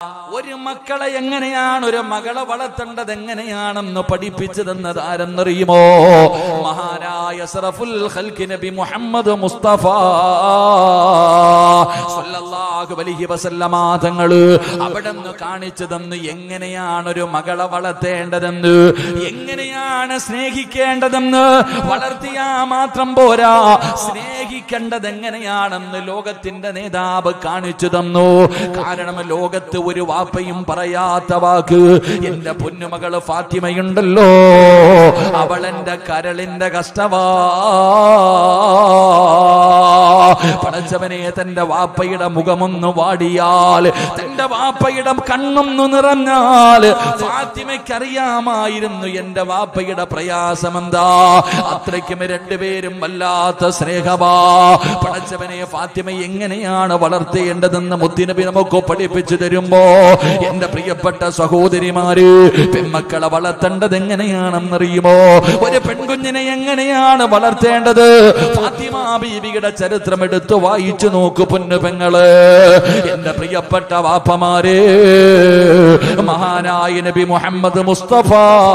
ഒരു മക്കളെ എങ്ങനെയാണ് ഒരു മകളെ വളർത്തേണ്ടത് എങ്ങനെയാണെന്ന് പഠിപ്പിച്ചു തന്നത് ആരെന്നറിയുമോ മഹാനായ സറഫുൽ ഖൽഖി നബി മുഹമ്മദ് മുസ്തഫ സല്ലല്ലാഹു അലൈഹി വസല്ലമ തങ്ങള് അവിടെ നിന്ന് കാണിച്ചു തന്നു എങ്ങനെയാണ് ഒരു മകളെ വളർത്തേണ്ടതെന്ന് എങ്ങനെയാണ് സ്നേഹിക്കേണ്ടതെന്ന് വളർത്തിയാ മാത്രം പോരാ സ്നേഹിക്കേണ്ടത് എങ്ങനെയാണെന്ന് ലോകത്തിന്റെ നേതാവ് കാണിച്ചു തന്നു കാരണം ലോകത്ത് ഒരു വാപ്പയും പറയാത്ത വാക്ക് എന്റെ പൊന്നുമകള് ഫാത്തിമയുണ്ടല്ലോ അവൾ എന്റെ കരളിന്റെ കഷ്ടവാ പടച്ചവനെ തന്റെ വാപ്പയുടെ മുഖമൊന്ന് വാടിയാൽ തന്റെ വാപ്പയുടെ കണ്ണൊന്ന് നിറഞ്ഞാൽ ഫാത്തിമയ്ക്കറിയാമായിരുന്നു എന്റെ വാപ്പയുടെ പ്രയാസം എന്താ അത്രയ്ക്കും രണ്ടുപേരും വല്ലാത്ത സ്നേഹമാ പടച്ചവനെ ഫാത്തിമ എങ്ങനെയാണ് വളർത്തേണ്ടതെന്ന് മുത്തിനബി നമുക്ക് പഠിപ്പിച്ചു തരുമ്പോ എന്റെ പ്രിയപ്പെട്ട സഹോദരിമാര് പെൺമക്കളെ വളർത്തേണ്ടത് എങ്ങനെയാണെന്നറിയുമോ ഒരു പെൺകുഞ്ഞിനെ എങ്ങനെയാണ് വളർത്തേണ്ടത് ഫാത്തിമ ബീവിയുടെ ചരിത്രം എടുത്ത് വായിച്ചു നോക്കു പൊന്നു പെങ്ങള് എന്റെ പ്രിയപ്പെട്ട വാപ്പമാര് മഹാനായ നബി മുഹമ്മദ് മുസ്തഫ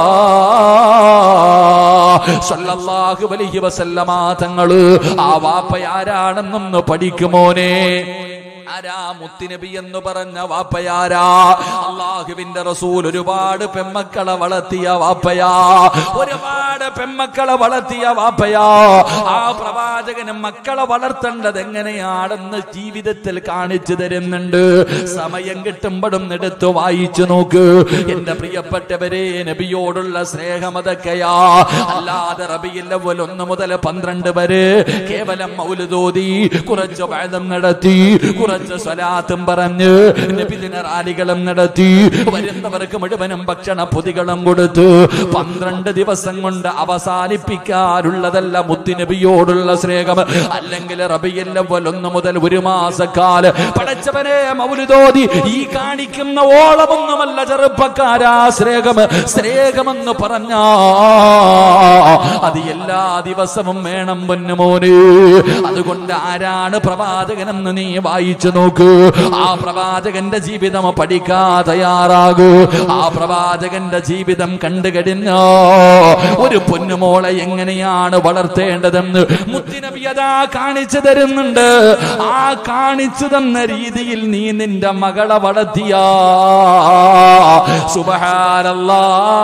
സല്ലല്ലാഹു അലൈഹി വസല്ലമ തങ്ങള് ആ വാപ്പ ആരാണെന്നൊന്ന് പഠിക്കുമോനെ ആരാ മുത്തുനബി എന്ന് പറഞ്ഞ വാപ്പയാരാ അള്ളാഹുവിന്റെ റസൂൽ ഒരുപാട് പെമ്മക്കളെ വളർത്തിയ വാപ്പയാ ഒരുപാട് പെമ്മക്കളെ വളർത്തിയ വാപ്പയാ ആ പ്രവാചകന് മക്കളെ വളർത്തേണ്ടത് എങ്ങനെയാണെന്ന് ജീവിതത്തിൽ കാണിച്ചു തരുന്നുണ്ട് സമയം കിട്ടുമ്പോഴും എടുത്ത് വായിച്ചു നോക്ക് എന്റെ പ്രിയപ്പെട്ടവരെ നബിയോടുള്ള സ്നേഹം അതൊക്കെയാ അല്ലാതെ റബിയിൽ അവൽ ഒന്ന് മുതൽ പന്ത്രണ്ട് വരെ കേവലം മൗലുദോതി കുറച്ച് വേദം നടത്തി കുറച്ച് സ്വലാത്തും പറഞ്ഞ് നബിദിന റാലികളും നടത്തി വരുന്നവർക്ക് മുഴുവനും ഭക്ഷണ പൊതികളും കൊടുത്തു പന്ത്രണ്ട് ദിവസം കൊണ്ട് അവസാനിപ്പിക്കാറുള്ളതല്ല മുത്തുനബിയോടുള്ള സ്നേഹം അല്ലെങ്കിൽ റബിയല്ല ഒന്ന് മുതൽ ഒരു മാസക്കാല് പടച്ചവനെ മൗലുദോതി ഈ കാണിക്കുന്ന ഓളമൊന്നുമല്ല ചെറുപ്പക്കാരാ സ്നേഹം സ്നേഹമെന്ന് പറഞ്ഞാ അത് എല്ലാ ദിവസവും വേണം പൊന്നുമോന് അതുകൊണ്ട് ആരാണ് പ്രവാചകനെന്ന് നീ വായിച്ചു നോക്കൂ ആ പ്രവാചകന്റെ ജീവിതം പഠിക്കാ തയ്യാറാകൂ ആ പ്രവാചകന്റെ ജീവിതം കണ്ടു കഴിഞ്ഞോ ഒരു പൊന്നുമോളെ എങ്ങനെയാണ് വളർത്തേണ്ടതെന്ന് മുത്തിനബിയതാ കാണിച്ചു തരുന്നുണ്ട് ആ കാണിച്ചു തന്ന രീതിയിൽ നീ നിന്റെ മകളെ വളർത്തിയ സുബഹാനല്ലാ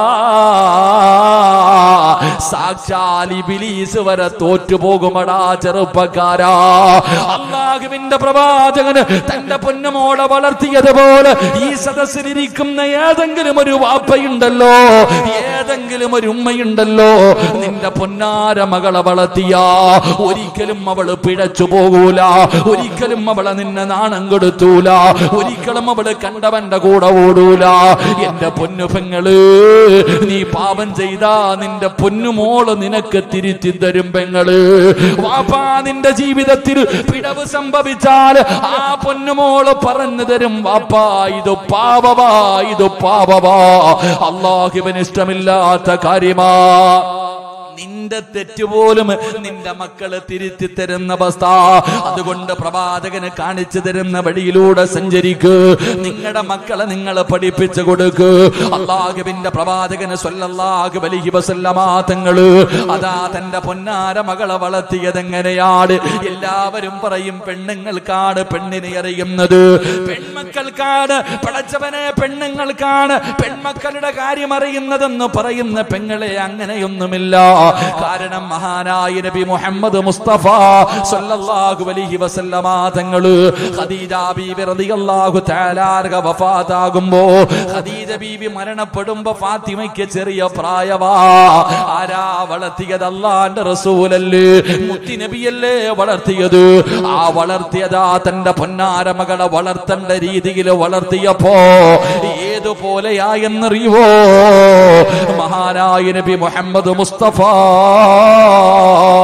സാക്ഷാൽ ഇബിലീസ് വരെ തോറ്റുപോകുമടാ ചെറുപ്പക്കാരാ അള്ളാഹുവിന്റെ പ്രവാചകന് തന്റെ പൊന്നമോളെ വളർത്തിയതുപോലെ ഈ സദസ്സിലിരിക്കുന്ന ഏതെങ്കിലും ഒരു വാപ്പയുണ്ടല്ലോ ഏതെങ്കിലും ഒരു ഉമ്മയുണ്ടല്ലോ നിന്റെ പൊന്നാര മകളെ വളർത്തിയ ഒരിക്കലും അവള് പിഴച്ചു പോകൂല ഒരിക്കലും അവളെ നിന്നെ നാണം കൊടുത്തൂല ഒരിക്കലും അവള് കണ്ടവന്റെ കൂടെ ഓടൂല എന്റെ പൊന്നു പെങ്ങള് നീ പാപം ചെയ്താ നിന്റെ പൊന്നുമോള് നിനക്ക് തിരുത്തി തരും പെങ്ങള് വാപ്പാ നിന്റെ ജീവിതത്തിൽ പിഴവ് സംഭവിച്ചാൽ ആ പൊന്നുമോള് പറഞ്ഞു തരും വാപ്പാ ഇത് പാപവാ ഇത് പാപവാ അള്ളാഹുവിന് ഇഷ്ടമില്ലാത്ത കാര്യമാ നിന്റെ തെറ്റുപോലും നിന്റെ മക്കള് തിരുത്തി തരുന്ന അവസ്ഥ അതുകൊണ്ട് പ്രവാചകന് കാണിച്ചു തരുന്ന വഴിയിലൂടെ സഞ്ചരിക്ക് നിങ്ങളുടെ മക്കളെ നിങ്ങൾ പഠിപ്പിച്ചു കൊടുക്ക് അള്ളാഹുവിന്റെ പ്രവാചകന് സ്വല്ലല്ലാഹു അലൈഹി വസല്ലമ തങ്ങള് അതാ തന്റെ പൊന്നാര മകളെ വളർത്തിയത് എങ്ങനെയാണ് എല്ലാവരും പറയും പെണ്ണുങ്ങൾക്കാണ് പെണ്ണിനെ അറിയുന്നത് പെൺമക്കൾക്കാണ് പടച്ചവനെ പെണ്ണുങ്ങൾക്കാണ് പെൺമക്കളുടെ കാര്യം അറിയുന്നതെന്ന് പറയുന്ന പെങ്ങളെ അങ്ങനെയൊന്നുമില്ല കാരണം മഹാനായ നബി മുഹമ്മദ് മുസ്തഫ സല്ലല്ലാഹു അലൈഹി വസല്ലമ തങ്ങള് ഖദീജ ബീവി റളിയല്ലാഹു തആല വഫാത്താകുമ്പോ ഖദീജ ബീവി മരണപ്പെടുമ്പോ ഫാത്തിമയ്ക്ക് ചെറിയ പ്രായവാ ആരാ വളർത്തിയത് അള്ളാന്റെ റസൂലല്ലേ മുത്തി നബിയല്ലേ വളർത്തിയത് ആ വളർത്തിയതാ തന്റെ പൊന്നാര മകളെ വളർത്തേണ്ട രീതിയിൽ വളർത്തിയപ്പോ ഏതുപോലെയായെന്നറിയുവോ മഹാനായ നബി മുഹമ്മദ് മുസ്തഫ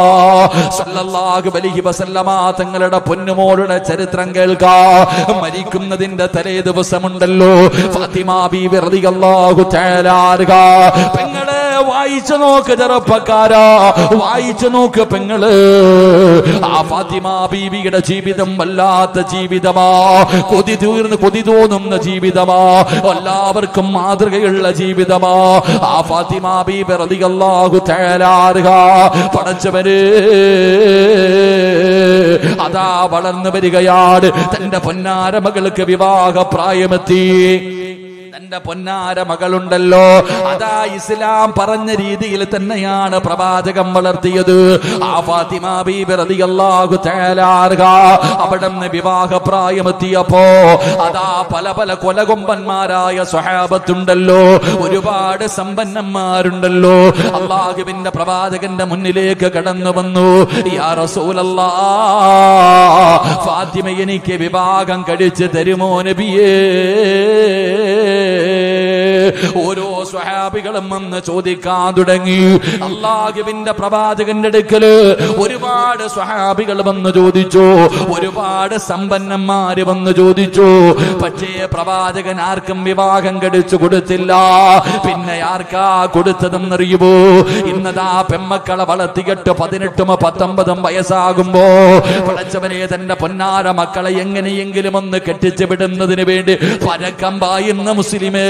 സല്ലല്ലാഹു അലൈഹി വസല്ലമ തങ്ങളുടെ പൊന്നുമോളുടെ ചരിത്രം കേൾക്കാ മരിക്കുന്നതിന്റെ തലേ ദിവസമുണ്ടല്ലോ ഫാത്തിമ ബീബി റളിയല്ലാഹു തആല അൻഹ പെങ്ങളെ വായിച്ചു നോക്ക് ചെറുപ്പക്കാരാ വായിച്ചു നോക്ക് പെങ്ങള് ആ ഫാത്തിമ ബീവിയുടെ ജീവിതം വല്ലാത്ത ജീവിതമാ കൊതി തീർന്ന് കൊതി തോന്നുന്ന ജീവിതമാ എല്ലാവർക്കും മാതൃകയുള്ള ജീവിതമാ ആ ഫാത്തിമ ബീബി റളിയല്ലാഹു തആല അൻഹ പടച്ചവര് അതാ വളർന്നു വരികയാണ് തന്റെ പൊന്നാര മകൾക്ക് വിവാഹ പ്രായമെത്തി തന്റെ പൊന്നാര മകളുണ്ടല്ലോ അതാ ഇസ്ലാം പറഞ്ഞ രീതിയിൽ തന്നെയാണ് പ്രവാചകം വളർത്തിയത് ആ ഫാത്തിമ ബീബി റളിയല്ലാഹു തആല അൻഹ അവിടുന്ന് വിവാഹ പ്രായമെത്തിയപ്പോ അതാ പല പല കൊലകൊമ്പന്മാരായ സ്വഹാബത്തുണ്ടല്ലോ ഒരുപാട് സമ്പന്നന്മാരുണ്ടല്ലോ അള്ളാഹുവിന്റെ പ്രവാചകന്റെ മുന്നിലേക്ക് കടന്നു വന്നു യാ റസൂലല്ലാ ഫാത്തിമ എനിക്ക് വിവാഹം കഴിച്ച് തരുമോ നബിയേ ഓരോ സ്വഹാബികളും വന്ന് ചോദിക്കാൻ തുടങ്ങി അള്ളാഹുവിന്റെ പ്രവാചകന്റെ അടുക്കല് ഒരുപാട് സ്വഹാബികൾ വന്ന് ചോദിച്ചു ഒരുപാട് സമ്പന്നന്മാര് വന്ന് ചോദിച്ചു പക്ഷേ പ്രവാചകൻ ആർക്കും വിവാഹം കഴിച്ചു കൊടുത്തില്ല പിന്നെ ആർക്കാ കൊടുത്തതെന്നറിയുമോ ഇന്നതാ പെമ്മക്കളെ വളർത്തിയിട്ട് പതിനെട്ടും പത്തൊമ്പതും വയസ്സാകുമ്പോ പടച്ചവനെ തന്റെ പൊന്നാര മക്കളെ എങ്ങനെയെങ്കിലും ഒന്ന് കെട്ടിച്ചു വിടുന്നതിന് വേണ്ടി പരക്കം പായുന്ന മുസ്ലിമേ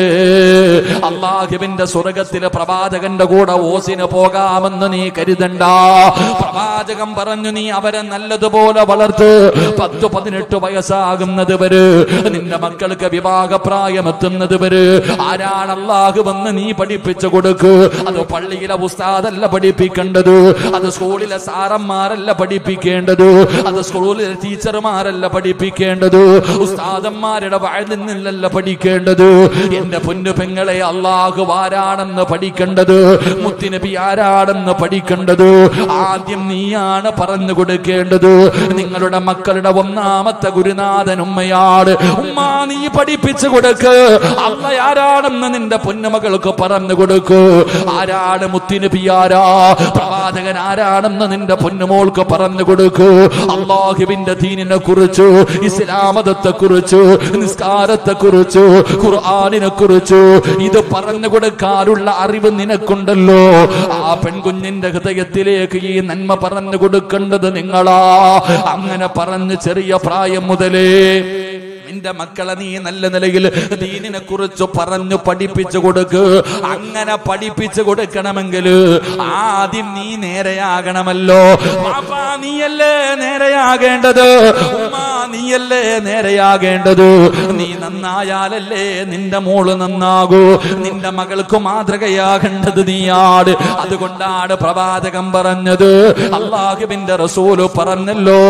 അള്ളാഹുവിന്റെ സ്വർഗത്തിലെ പ്രവാചകന്റെ കൂടെ ഓസിന് പോകാമെന്ന് നീ കരുതണ്ട പ്രവാചകൻ പറഞ്ഞു നീ അവരെ നല്ലതുപോലെ വളർത്ത് പത്ത് പതിനെട്ട് വയസ്സാകുന്നത് വരെ നിന്റെ മക്കൾക്ക് വിവാഹ പ്രായമെത്തുന്നത് വരെ ആരാണ് അള്ളാഹു വന്ന് നീ പഠിപ്പിച്ചു കൊടുക്ക് അത് പള്ളിയിലെ ഉസ്താദല്ല പഠിപ്പിക്കേണ്ടത് അത് സ്കൂളിലെ സാറന്മാരല്ല പഠിപ്പിക്കേണ്ടത് അത് സ്കൂളിലെ ടീച്ചർമാരല്ല പഠിപ്പിക്കേണ്ടത് ഉസ്താദന്മാരുടെ വാഴിൽ നിന്നല്ല പഠിക്കേണ്ടത് എന്റെ പൊന്നു പെങ്ങളെ അള്ളാഹു ആരാണെന്ന് പഠിക്കേണ്ടത് മുത്തിനബി ആരാണെന്ന് പഠിക്കേണ്ടത് ആദ്യം നീയാണ് പറഞ്ഞു കൊടുക്കേണ്ടത് നിങ്ങളുടെ മക്കളുടെ ഒന്നാമത്തെ ഗുരുനാഥൻ ഉമ്മയാണ് ഉമ്മ നീ പഠിപ്പിച്ചു കൊടുക്ക് അള്ള ആരാണെന്ന് നിന്റെ പൊന്നുമകൾക്ക് പറഞ്ഞു കൊടുക്ക് ആരാണ് മുത്തിനബി ആരാ പ്രവാചകൻ ആരാണെന്ന് നിന്റെ പൊന്നുമോൾക്ക് പറഞ്ഞു കൊടുക്ക് അള്ളാഹുവിന്റെ ദീനിനെ കുറിച്ച് ഇസ്ലാമതത്തെ കുറിച്ച് നിസ്കാരത്തെ കുറിച്ച് ഖുർആാനിനെ കുറിച്ച് ഇത് പറഞ്ഞു കൊടുക്കാനുള്ള അറിവ് നിനക്കുണ്ടല്ലോ ആ പെൺകുഞ്ഞിന്റെ ഹൃദയത്തിലേക്ക് ഈ നന്മ പറഞ്ഞു കൊടുക്കേണ്ടത് നിങ്ങളാ അങ്ങനെ പറഞ്ഞ് ചെറിയ പ്രായം മുതലേ നിന്റെ മക്കളെ നീ നല്ല നിലയിൽ ദീനിനെ കുറിച്ച് പറഞ്ഞു പഠിപ്പിച്ചു കൊടുക്ക് അങ്ങനെ പഠിപ്പിച്ചു കൊടുക്കണമെങ്കിൽ ആദ്യം നീ നേരെയാകണമല്ലോ പാപ്പാ നീയല്ലേ നേരെയാകേണ്ടത് ഉമ്മ നീയല്ലേ നേരെയാകേണ്ടത് നീ നന്നായാലല്ലേ നിന്റെ മോള് നന്നാകൂ നിന്റെ മകൾക്ക് മാതൃകയാകേണ്ടത് നീയാണ് അതുകൊണ്ടാണ് പ്രവാചകം പറഞ്ഞത് അള്ളാഹുവിന്റെ റസൂല് പറഞ്ഞല്ലോ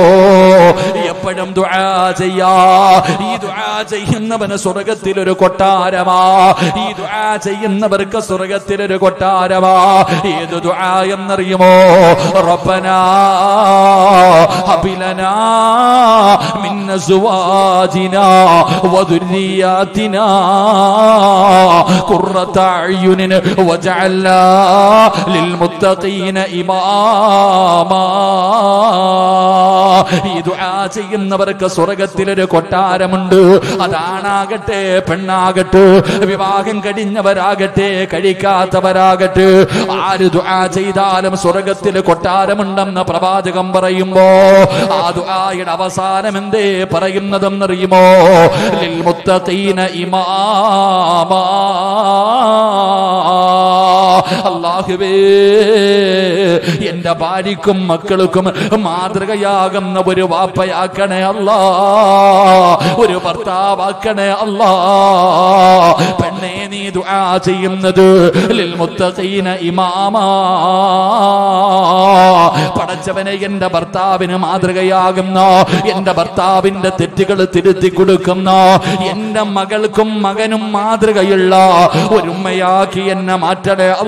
എപ്പോഴും ദുആ ചെയ്യാ ഈ ദുആ ചെയ്യുന്നവന് സ്വർഗത്തിൽ ഒരു കൊട്ടാരമാ ഈ ദുആ ചെയ്യുന്നവർക്ക് സ്വർഗത്തിൽ ഒരു കൊട്ടാരമാ ഏത് ദുആ എന്നറിയുമോ റബ്ബനാ ഹബിലനാ മിൻ അസ്വാജിനാ വദുരിയാതിനാ ഖുർറത അയ്യുനിൻ വജഅൽനാ ലിൽമുത്തഖീന ഇമാമാ ഈ ദുആ ചെയ്യുന്നവർക്ക് സ്വർഗത്തിലൊരു കൊട്ടാരമുണ്ട് അതാണാകട്ടെ പെണ്ണാകട്ടെ വിവാഹം കഴിഞ്ഞവരാകട്ടെ കഴിക്കാത്തവരാകട്ടെ ആര് ദുആ ചെയ്താലും സ്വർഗത്തിൽ കൊട്ടാരമുണ്ടെന്ന് പ്രവാചകം പറയുമ്പോ ആ ദുആയുടെ അവസാനം എന്തേ പറയുന്നതെന്നറിയുമോ ലിൽ മുത്തഖീന ഇമാമാ അല്ലാഹുവേ എന്റെ ഭാര്യക്കും മക്കൾക്കും മാതൃകയാകുന്ന ഒരു വാപ്പയാക്കണേ അല്ലാ ഒരു ഭർത്താവാക്കണേ അല്ലാ പെണ്ണെ നീ ദുആ ചെയ്യുന്നത് ലിൽ മുത്തഖീന ഇമാമാ പടച്ചവനെ എന്റെ ഭർത്താവിന് മാതൃകയാകുന്ന എന്റെ ഭർത്താവിന്റെ തെറ്റുകൾ തിരുത്തി കൊടുക്കുന്ന എന്റെ മകൾക്കും മകനും മാതൃകയുള്ള ഒരുമ്മയാക്കി എന്നെ മാറ്റണേ അല്ലാ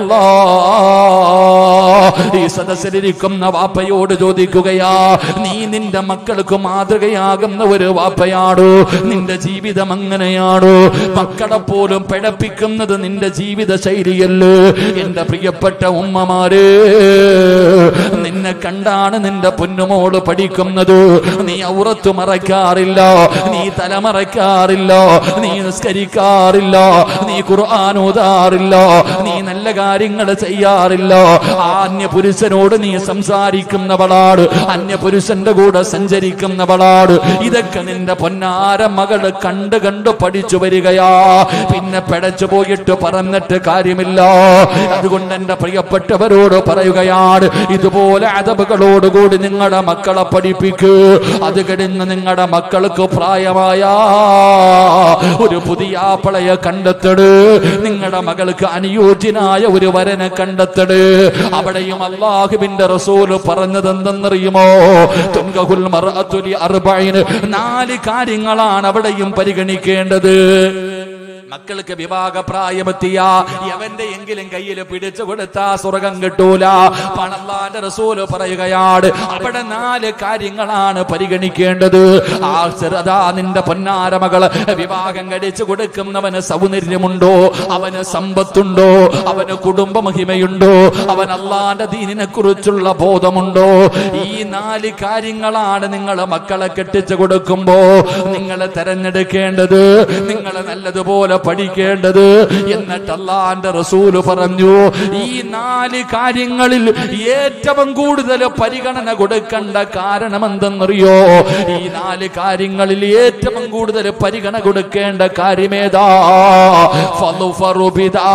ഈ സദസ്സിലിരിക്കുന്ന വാപ്പയോട് ചോദിക്കുകയാ നീ നിന്റെ മക്കൾക്ക് മാതൃകയാകുന്ന ഒരു വാപ്പയാടോ നിന്റെ ജീവിതം അങ്ങനെയാണോ മക്കളെ പോലും പിഴപ്പിക്കുന്നത് നിന്റെ ജീവിത ശൈലിയല്ലേ എന്റെ പ്രിയപ്പെട്ട ഉമ്മമാര് നിന്നെ കണ്ടാണ് നിന്റെ പൊന്നുമോള് പഠിക്കുന്നത് നീ ഔറത്തു മറയ്ക്കാറില്ല നീ തലമറയ്ക്കാറില്ല നീ നിസ്കരിക്കാറില്ല നീ ഖുർആൻ ഓതാറില്ല നീ നല്ല കാര്യങ്ങൾ ചെയ്യാറില്ല ആ അന്യ പുരുഷനോട് നീ സംസാരിക്കുന്നവളാട് അന്യ പുരുഷന്റെ കൂടെ സഞ്ചരിക്കുന്നവളാട് ഇതൊക്കെ നിന്റെ പൊന്നാര മകള് കണ്ട് കണ്ട് പഠിച്ചു വരികയാ പിന്നെ പിടച്ചു പോയിട്ട് പറഞ്ഞിട്ട് കാര്യമില്ല അതുകൊണ്ട് എന്റെ പ്രിയപ്പെട്ടവരോട് പറയുകയാണ് ഇതുപോലെ അതബുകളോടുകൂടി നിങ്ങളുടെ മക്കളെ പഠിപ്പിക്കൂ അത് കഴിഞ്ഞ് നിങ്ങളുടെ മക്കൾക്ക് പ്രായമായ ഒരു പുതിയ ആപ്പളയെ കണ്ടെത്തട് നിങ്ങളുടെ മകൾക്ക് അനുയോജ്യനായ ഒരു വരനെ കണ്ടെത്തട് അവിടെയും അള്ളാഹുവിന്റെ റസൂല് പറഞ്ഞത് എന്തെന്നറിയുമോ തുങ്കഹുൽ മർഅത്തുലി അർബഈൻ നാല് കാര്യങ്ങളാണ് അവിടെയും പരിഗണിക്കേണ്ടത് മക്കൾക്ക് വിവാഹ പ്രായമെത്തിയ എവന്റെ എങ്കിലും കയ്യിൽ പിടിച്ചു കൊടുത്താ സ്വർഗം കിട്ടൂല പണല്ലാന്റെ റസൂല് പറയുകയാണ് അവിടെ നാല് കാര്യങ്ങളാണ് പരിഗണിക്കേണ്ടത് ആ ചെറുതാ നിന്റെ പൊന്നാര മകള് വിവാഹം കഴിച്ചു കൊടുക്കുന്നവന് സൗന്ദര്യമുണ്ടോ അവന് സമ്പത്തുണ്ടോ അവന് കുടുംബ മഹിമയുണ്ടോ അവൻ അള്ളാന്റെ ദീനിനെ കുറിച്ചുള്ള ബോധമുണ്ടോ ഈ നാല് കാര്യങ്ങളാണ് നിങ്ങൾ മക്കളെ കെട്ടിച്ചു കൊടുക്കുമ്പോ നിങ്ങൾ തെരഞ്ഞെടുക്കേണ്ടത് നിങ്ങൾ നല്ലതുപോലെ പഠിക്കേണ്ടത് എന്നിട്ട് അള്ളാന്റെ റസൂല് പറഞ്ഞു ഈ നാല് കാര്യങ്ങളിൽ ഏറ്റവും കൂടുതൽ പരിഗണന കൊടുക്കേണ്ട കാരണം എന്തെന്നറിയോ ഈ നാല് കാര്യങ്ങളിൽ ഏറ്റവും കൂടുതൽ പരിഗണന കൊടുക്കേണ്ട കാര്യമേതാ ഫളുഫറു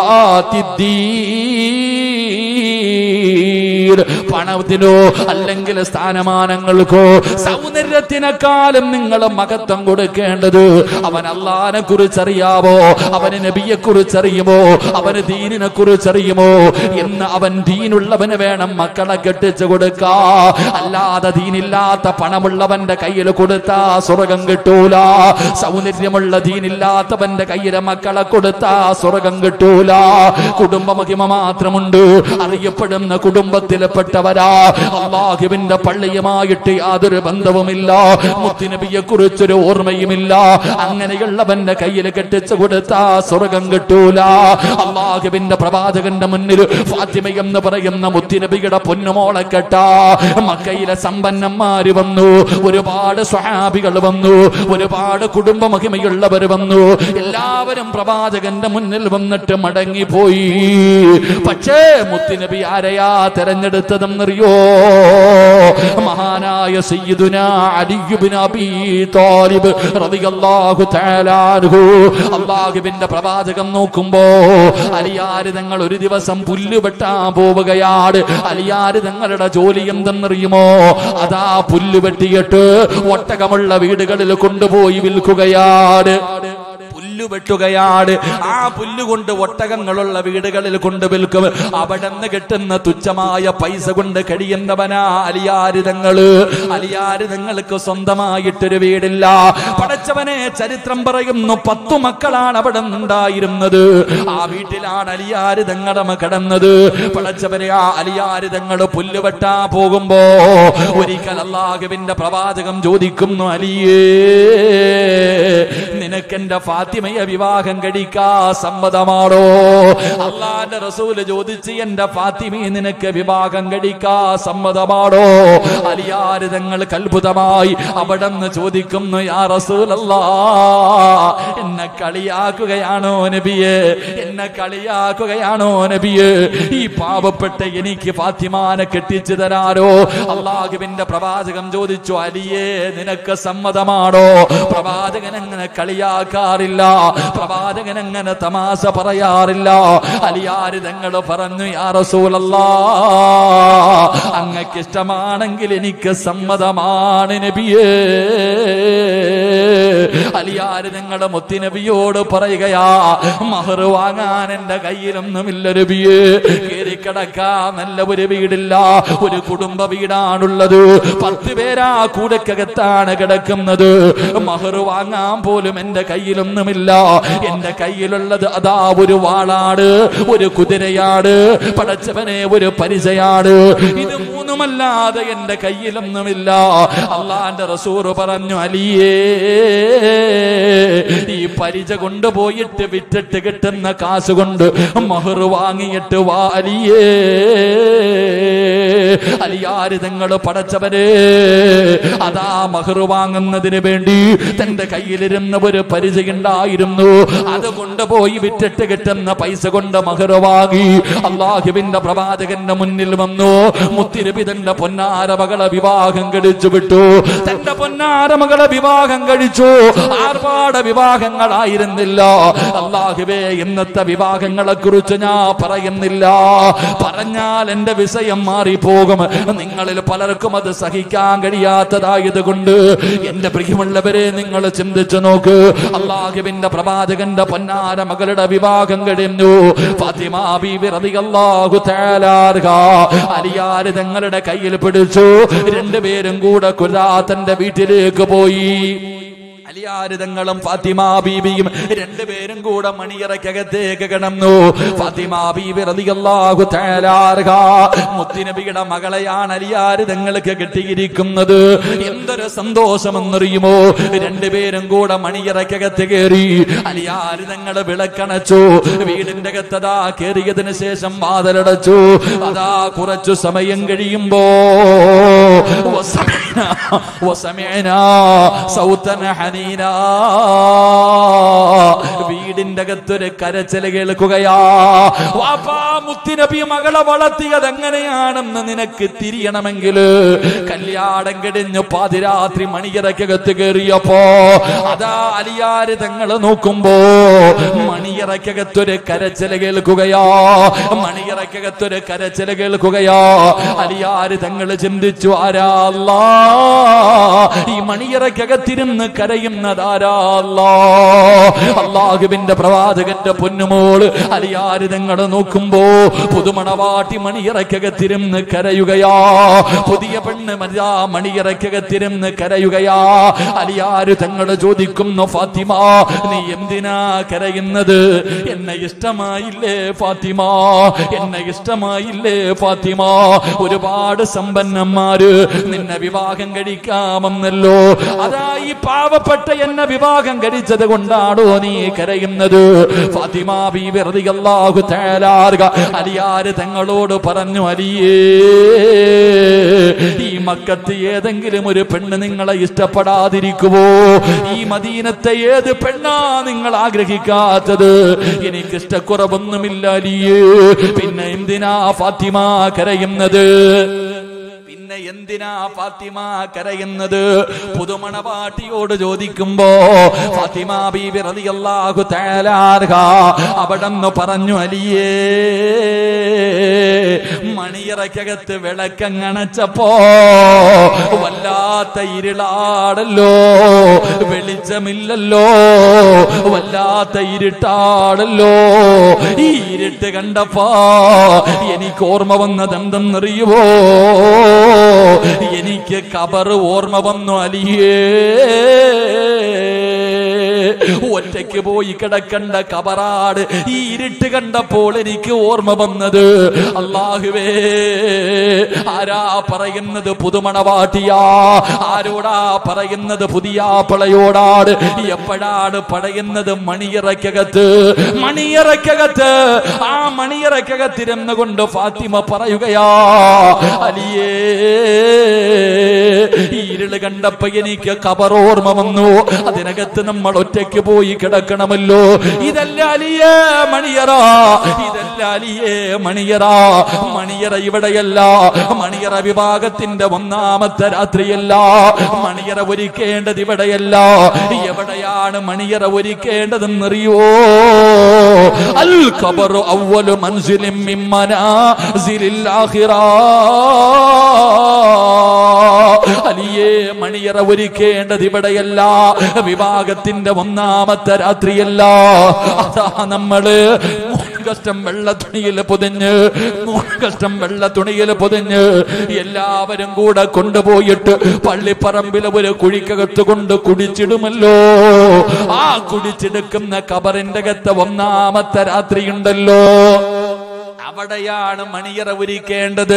ബിദാത്തിദ്ദീൻ. പണത്തിനോ അല്ലെങ്കിൽ സ്ഥാനമാനങ്ങൾക്കോ സൗന്ദര്യത്തിനെക്കാളും നിങ്ങൾ മഹത്വം കൊടുക്കേണ്ടത് അവൻ അള്ളാനെ കുറിച്ചറിയാവോ അവന് നബിയെ കുറിച്ചറിയുമോ അവന് ദീനിനെ കുറിച്ചറിയുമോ എന്ന് അവൻ ദീനുള്ളവന് വേണം മക്കളെ കെട്ടിച്ചു കൊടുക്കാ അല്ലാതെ ദീനില്ലാത്ത പണമുള്ളവന്റെ കയ്യിൽ കൊടുത്താ സ്വർഗം കിട്ടൂല സൗന്ദര്യമുള്ള ദീനില്ലാത്തവന്റെ കയ്യിലെ മക്കളെ കൊടുത്താ സ്വർഗം കിട്ടൂല കുടുംബ മഹിമ മാത്രമുണ്ട് അറിയപ്പെടുന്ന കുടുംബത്തിൽപ്പെട്ടവരാ അള്ളാഹുവിന്റെ പള്ളിയുമായിട്ട് യാതൊരു ബന്ധവുമില്ല മുത്തുനബിയെ കുറിച്ചൊരു ഓർമ്മയുമില്ല അങ്ങനെയുള്ളവന്റെ കയ്യിൽ കെട്ടിച്ചു കൊടുത്താ സ്വർഗം കിട്ടൂല അള്ളാഹുവിന്റെ പ്രവാചകന്റെ മുന്നിൽ ഫാത്തിമ എന്ന് പറയുന്ന മുത്തുനബിയുടെ പൊന്നുമോളെ കെട്ടാ മക്കയിലെ സമ്പന്നന്മാര് വന്നു ഒരുപാട് സ്വഹാബികൾ വന്നു ഒരുപാട് കുടുംബ മഹിമയുള്ളവർ വന്നു എല്ലാവരും പ്രവാചകന്റെ മുന്നിൽ വന്നിട്ട് മടങ്ങിപ്പോയി പക്ഷേ മുത്തുനബി ആരെയാ തെരഞ്ഞെടുത്തതെന്നറിയോ മഹാനായ സയ്യിദുന അലിയുബിൻ അബീ താലിബ് റളിയല്ലാഹു തആല അൻഹു അള്ളാഹുവിന്റെ പ്രവാചകം നോക്കുമ്പോ അലിയാര് തങ്ങൾ ഒരു ദിവസം പുല്ല് വെട്ടാൻ പോവുകയാണ് അലിയാര് തങ്ങളുടെ ജോലി എന്തെന്നറിയുമോ അതാ പുല്ല് വെട്ടിയിട്ട് ഒട്ടകമുള്ള വീടുകളിൽ കൊണ്ടുപോയി വിൽക്കുകയാണ് പുല്ല് വെട്ടുകയാണ് ആ പുല്ല് കൊണ്ട് ഒട്ടകങ്ങളുള്ള വീടുകളിൽ കൊണ്ട് വിൽക്കും അവിടെ നിന്ന് കിട്ടുന്ന തുച്ഛമായ പൈസ കൊണ്ട് കഴിയുന്നവനാ അലിയാരിതങ്ങള് അലിയാരിതങ്ങൾക്ക് സ്വന്തമായിട്ടൊരു വീടില്ല പടച്ചവനെ ചരിത്രം പറയുന്നു പത്തു മക്കളാണ് അവിടെ ഉണ്ടായിരുന്നത് ആ വീട്ടിലാണ് അലിയാരിതങ്ങളമ കിടന്നത് പടച്ചവനെ ആ അലിയാരിതങ്ങള് പുല്ല് വെട്ടാ പോകുമ്പോ ഒരിക്കൽ അള്ളാഹുവിന്റെ പ്രവാചകം ചോദിക്കുന്നു അലിയേ നിനക്കെന്റെ ഫാത്തിമയെ വിവാഹം കഴിക്കാ സമ്മതമാണോ അള്ളാന്റെ റസൂല് ചോദിച്ച് എന്റെ ഫാത്തിമയെ നിനക്ക് വിവാഹം കഴിക്കാ സമ്മതമാണോ അലിയാര് തങ്ങൾ കൽബുതമായി അവിടെ നിന്ന് ചോദിക്കുന്നു യാ റസൂലല്ലാ എന്നെ കളിയാക്കുകയാണോ നബിയെ എന്നെ കളിയാക്കുകയാണോ നബിയെ ഈ പാവപ്പെട്ട എനിക്ക് ഫാത്തിമാനെ കെട്ടിച്ചു തരാരോ അള്ളാഹുവിന്റെ പ്രവാചകം ചോദിച്ചു അലിയേ നിനക്ക് സമ്മതമാണോ പ്രവാചകൻ അങ്ങനെ കളിയാക്കാറില്ല പ്രവാചകൻ അങ്ങനെ തമാശ പറയാറില്ല അലിയാര് തങ്ങൾ പറഞ്ഞു യാ റസൂലല്ലാ അങ്ങക്ക് ഇഷ്ടമാണെങ്കിൽ എനിക്ക് സമ്മതമാണ് നബിയേ അലിയാര് നിങ്ങളുടെ മുത്തിനബിയോട് പറയുകയാ മഹർ വാങ്ങാൻ എന്റെ കയ്യിലൊന്നുമില്ല നബിയേ കയറി കിടക്കാൻ നല്ല ഒരു വീടില്ല ഒരു കുടുംബ വീടാണുള്ളത് പത്ത് പേരാ കൂടക്കകത്താണ് കിടക്കുന്നത് മഹർ വാങ്ങാൻ പോലും എന്റെ കയ്യിലൊന്നുമില്ല എന്റെ കയ്യിലുള്ളത് അതാ ഒരു വാളാണ് ഒരു കുതിരയാണ് പടച്ചവനെ ഒരു പരിചയാണ് ഇത് മൂന്നുമല്ലാതെ എന്റെ കയ്യിലൊന്നുമില്ല അള്ളാന്റെ റസൂറ് പറഞ്ഞു അലിയേ ഈ പരിച കൊണ്ടുപോയിട്ട് വിറ്റിട്ട് കിട്ടുന്ന കാശ് കൊണ്ട് മഹർ വാങ്ങിയിട്ട് വാ അലിയേ അലിയാര് തങ്ങൾ പടച്ചവരെ അതാ മഹർ വാങ്ങുന്നതിന് വേണ്ടി തന്റെ കയ്യിലിരുന്ന ഒരു പരിചയുണ്ടായിരുന്നു അത് കൊണ്ടുപോയി വിറ്റിട്ട് കിട്ടുന്ന പൈസ കൊണ്ട് മഹർ വാങ്ങി അള്ളാഹുവിന്റെ പ്രവാചകന്റെ മുന്നിൽ വന്നു മുത്തിരുപി തന്റെ പൊന്നാര മകളെ വിവാഹം കഴിച്ചു വിട്ടു തന്റെ പൊന്നാര മകളെ വിവാഹം കഴിച്ചു ആർഭാട വിവാഹങ്ങളായിരുന്നില്ല അള്ളാഹുവേ ഇന്നത്തെ വിവാഹങ്ങളെ കുറിച്ച് ഞാൻ പറയുന്നില്ല പറഞ്ഞാൽ എന്റെ വിഷയം മാറിപ്പോകും നിങ്ങളിൽ പലർക്കും അത് സഹിക്കാൻ കഴിയാത്തതായത് കൊണ്ട് എന്റെ പ്രിയമുള്ളവരെ നിങ്ങൾ ചിന്തിച്ചു നോക്ക് അള്ളാഹുവിന്റെ പ്രവാചകന്റെ പൊന്നാര മകളുടെ വിവാഹം കഴിഞ്ഞു ഫാത്തിമ ബീവി റളിയല്ലാഹു തആല അൻഹാ അലിയാര് തങ്ങളുടെ കയ്യിൽ പിടിച്ചു രണ്ടുപേരും കൂടെ കുരാത്തന്റെ വീട്ടിലേക്ക് പോയി അലിയാരിതങ്ങളും ഫാത്തിമ ബീബിയും രണ്ടുപേരും കൂടെ മണിയറക്കകത്തേക്ക് കിടന്നു ഫാത്തിമ ബീബി റളിയല്ലാഹു തആല അൻഹാ മുത്തുനബിയുടെ മകളെയാണ് അലിയാരിതങ്ങൾക്ക് കിട്ടിയിരിക്കുന്നത് എന്തൊരു സന്തോഷമെന്നറിയുമോ രണ്ടുപേരും കൂടെ മണിയറക്കകത്ത് കയറി അലിയാരിതങ്ങൾ വിളക്കണച്ചു വീടിന്റെ അകത്തതാ കയറിയതിന് ശേഷം വാതിലടച്ചു അതാ കുറച്ചു സമയം കഴിയുമ്പോ വസമിഅനാ വസമിഅനാ സൗതന ഹനീന വീടിന്റെ അകത്തൊരു കരച്ചിൽ കേൾക്കുകയാ വാപ്പാ മുത്തിനബി മകളെ വളർത്തിയത് എങ്ങനെയാണെന്ന് നിനക്ക് തിരിയണമെങ്കിൽ കല്യാണം കഴിഞ്ഞ് പാതിരാത്രി മണിയറക്കകത്ത് കയറിയപ്പോ അതാ അലിയാര് തങ്ങള് നോക്കുമ്പോ മണിയറക്കകത്തൊരു കരച്ചിൽ കേൾക്കുകയാ മണിയറക്കകത്തൊരു കരച്ചിൽ കേൾക്കുകയാ അലിയാര് തങ്ങള് ചിന്തിച്ചു ആരാ അല്ലാ ഈ മണിയറക്കകത്തിരുന്ന് കരയുന്നതാരാ അല്ലാ അള്ളാഹുവിന്റെ പ്രവാചകന്റെ പൊന്നുമോള് അലിയാര് തങ്ങൾ നോക്കുമ്പോ പുതുമണവാട്ടി മണിയറക്കകത്തിരുന്ന് കരയുകയാ പുതിയ പെണ്ണ് മരിയാ മണിയറക്കകത്തിരുന്ന് കരയുകയാ അലിയാര് തങ്ങൾ ചോദിക്കുന്നു ഫാത്തിമ നീ എന്തിനാ കരയുന്നത് എന്നെ ഇഷ്ടമായില്ലേ ഫാത്തിമ എന്നെ ഇഷ്ടമായില്ലേ ഫാത്തിമ ഒരുപാട് സമ്പന്നന്മാര് നിന്നെ വിവാഹം കഴിക്കാമെന്നല്ലോ അതാ ഈ പാവപ്പെട്ട എന്നെ വിവാഹം കഴിച്ചത് കൊണ്ടാണോ നീ കരയുന്നത് ഫാത്തിമ ബീവി റളിയല്ലാഹു തആല അൻഹ അലിയാര് തങ്ങളോട് പറഞ്ഞു അലിയേ ഈ മക്കത്ത് ഏതെങ്കിലും ഒരു പെണ്ണ് നിങ്ങളെ ഇഷ്ടപ്പെടാതിരിക്കുവോ ഈ മദീനത്തെ ഏത് പെണ്ണാ നിങ്ങൾ ആഗ്രഹിക്കാത്തത് എനിക്ക് ഇഷ്ടക്കുറവൊന്നുമില്ല അലിയേ പിന്നെ എന്തിനാ ഫാത്തിമ കരയുന്നത് പിന്നെ എന്തിനാ ഫാത്തിമ കരയുന്നത് പുതുമണവാട്ടിയോട് ചോദിക്കുമ്പോ ഫാത്തിമ ബീബി റളിയല്ലാഹു തആല അൻഹ അവിടെന്ന് പറഞ്ഞു അലിയേ മണിയറക്കകത്ത് വിളക്കങ്ങണച്ചപ്പോ വല്ലാത്ത ഇരുളാടല്ലോ വെളിച്ചമില്ലല്ലോ വല്ലാത്ത ഇരുട്ടാടല്ലോ ഈ ഇരുട്ട് കണ്ടപ്പോ എനിക്ക് ഓർമ്മ വന്നത് എന്തെന്നറിയുവോ എനിക്ക് കബർ ഓർമ്മ വന്നു അലിയേ ഒറ്റയ്ക്ക് പോയി കിടക്കണ്ട കബറാട് ഈ ഇരുട്ട് കണ്ടപ്പോൾ എനിക്ക് ഓർമ്മ വന്നത് അള്ളാഹുവേ ആരാ പറയുന്നത് പുതുമണവാട്ടിയാ ആരോടാ പറയുന്നത് പുതിയ പളയോടാട് എപ്പോഴാണ് പറയുന്നത് മണിയറക്കകത്ത് മണിയറക്കകത്ത് ആ മണിയറക്കകത്തിരുന്ന് കൊണ്ട് ഫാത്തിമ പറയുകയാ അലിയേ ഈ ഇരുള് കണ്ടപ്പോ എനിക്ക് കബർ ഓർമ്മ വന്നു അതിനകത്ത് നമ്മൾ ഒറ്റയ്ക്ക് പോയി കിടക്കണമല്ലോ ഇതല്ല അലിയേ മണിയറ ഇതല്ല അലിയേ മണിയറ മണിയറ ഇവിടെയല്ല മണിയറ വിഭാഗത്തിന്റെ ഒന്നാമത്തെ രാത്രിയല്ല മണിയറ ഒരുക്കേണ്ടത് ഇവിടെയല്ല എവിടെയാണ് മണിയറ ഒരുക്കേണ്ടതെന്നറിയോ അൽ ഖബറു അവ്വലു മൻസിലിൻ മിൻ മനാസിലിൽ ആഖിറ അലിയേ മണിയറ ഒരുക്കേണ്ടത് ഇവിടെയല്ല വിഭാഗത്തിന്റെ ഒന്നാമത്തെ രാത്രിയല്ല അതാ നമ്മള് കഷ്ടം വെള്ള തുണിയിൽ പൊതിഞ്ഞ് മൂന്ന് കഷ്ടം വെള്ള തുണിയിൽ പൊതിഞ്ഞ് എല്ലാവരും കൂടെ കൊണ്ടുപോയിട്ട് പള്ളിപ്പറമ്പിലെ ഒരു കുഴിക്കകത്ത് കൊണ്ട് കുടിച്ചിടുമല്ലോ ആ കുടിച്ചെടുക്കുന്ന കബറിന്റെ അകത്ത് ഒന്നാമത്തെ രാത്രിയുണ്ടല്ലോ അവിടെയാണ് മണിയറ ഒരുക്കേണ്ടത്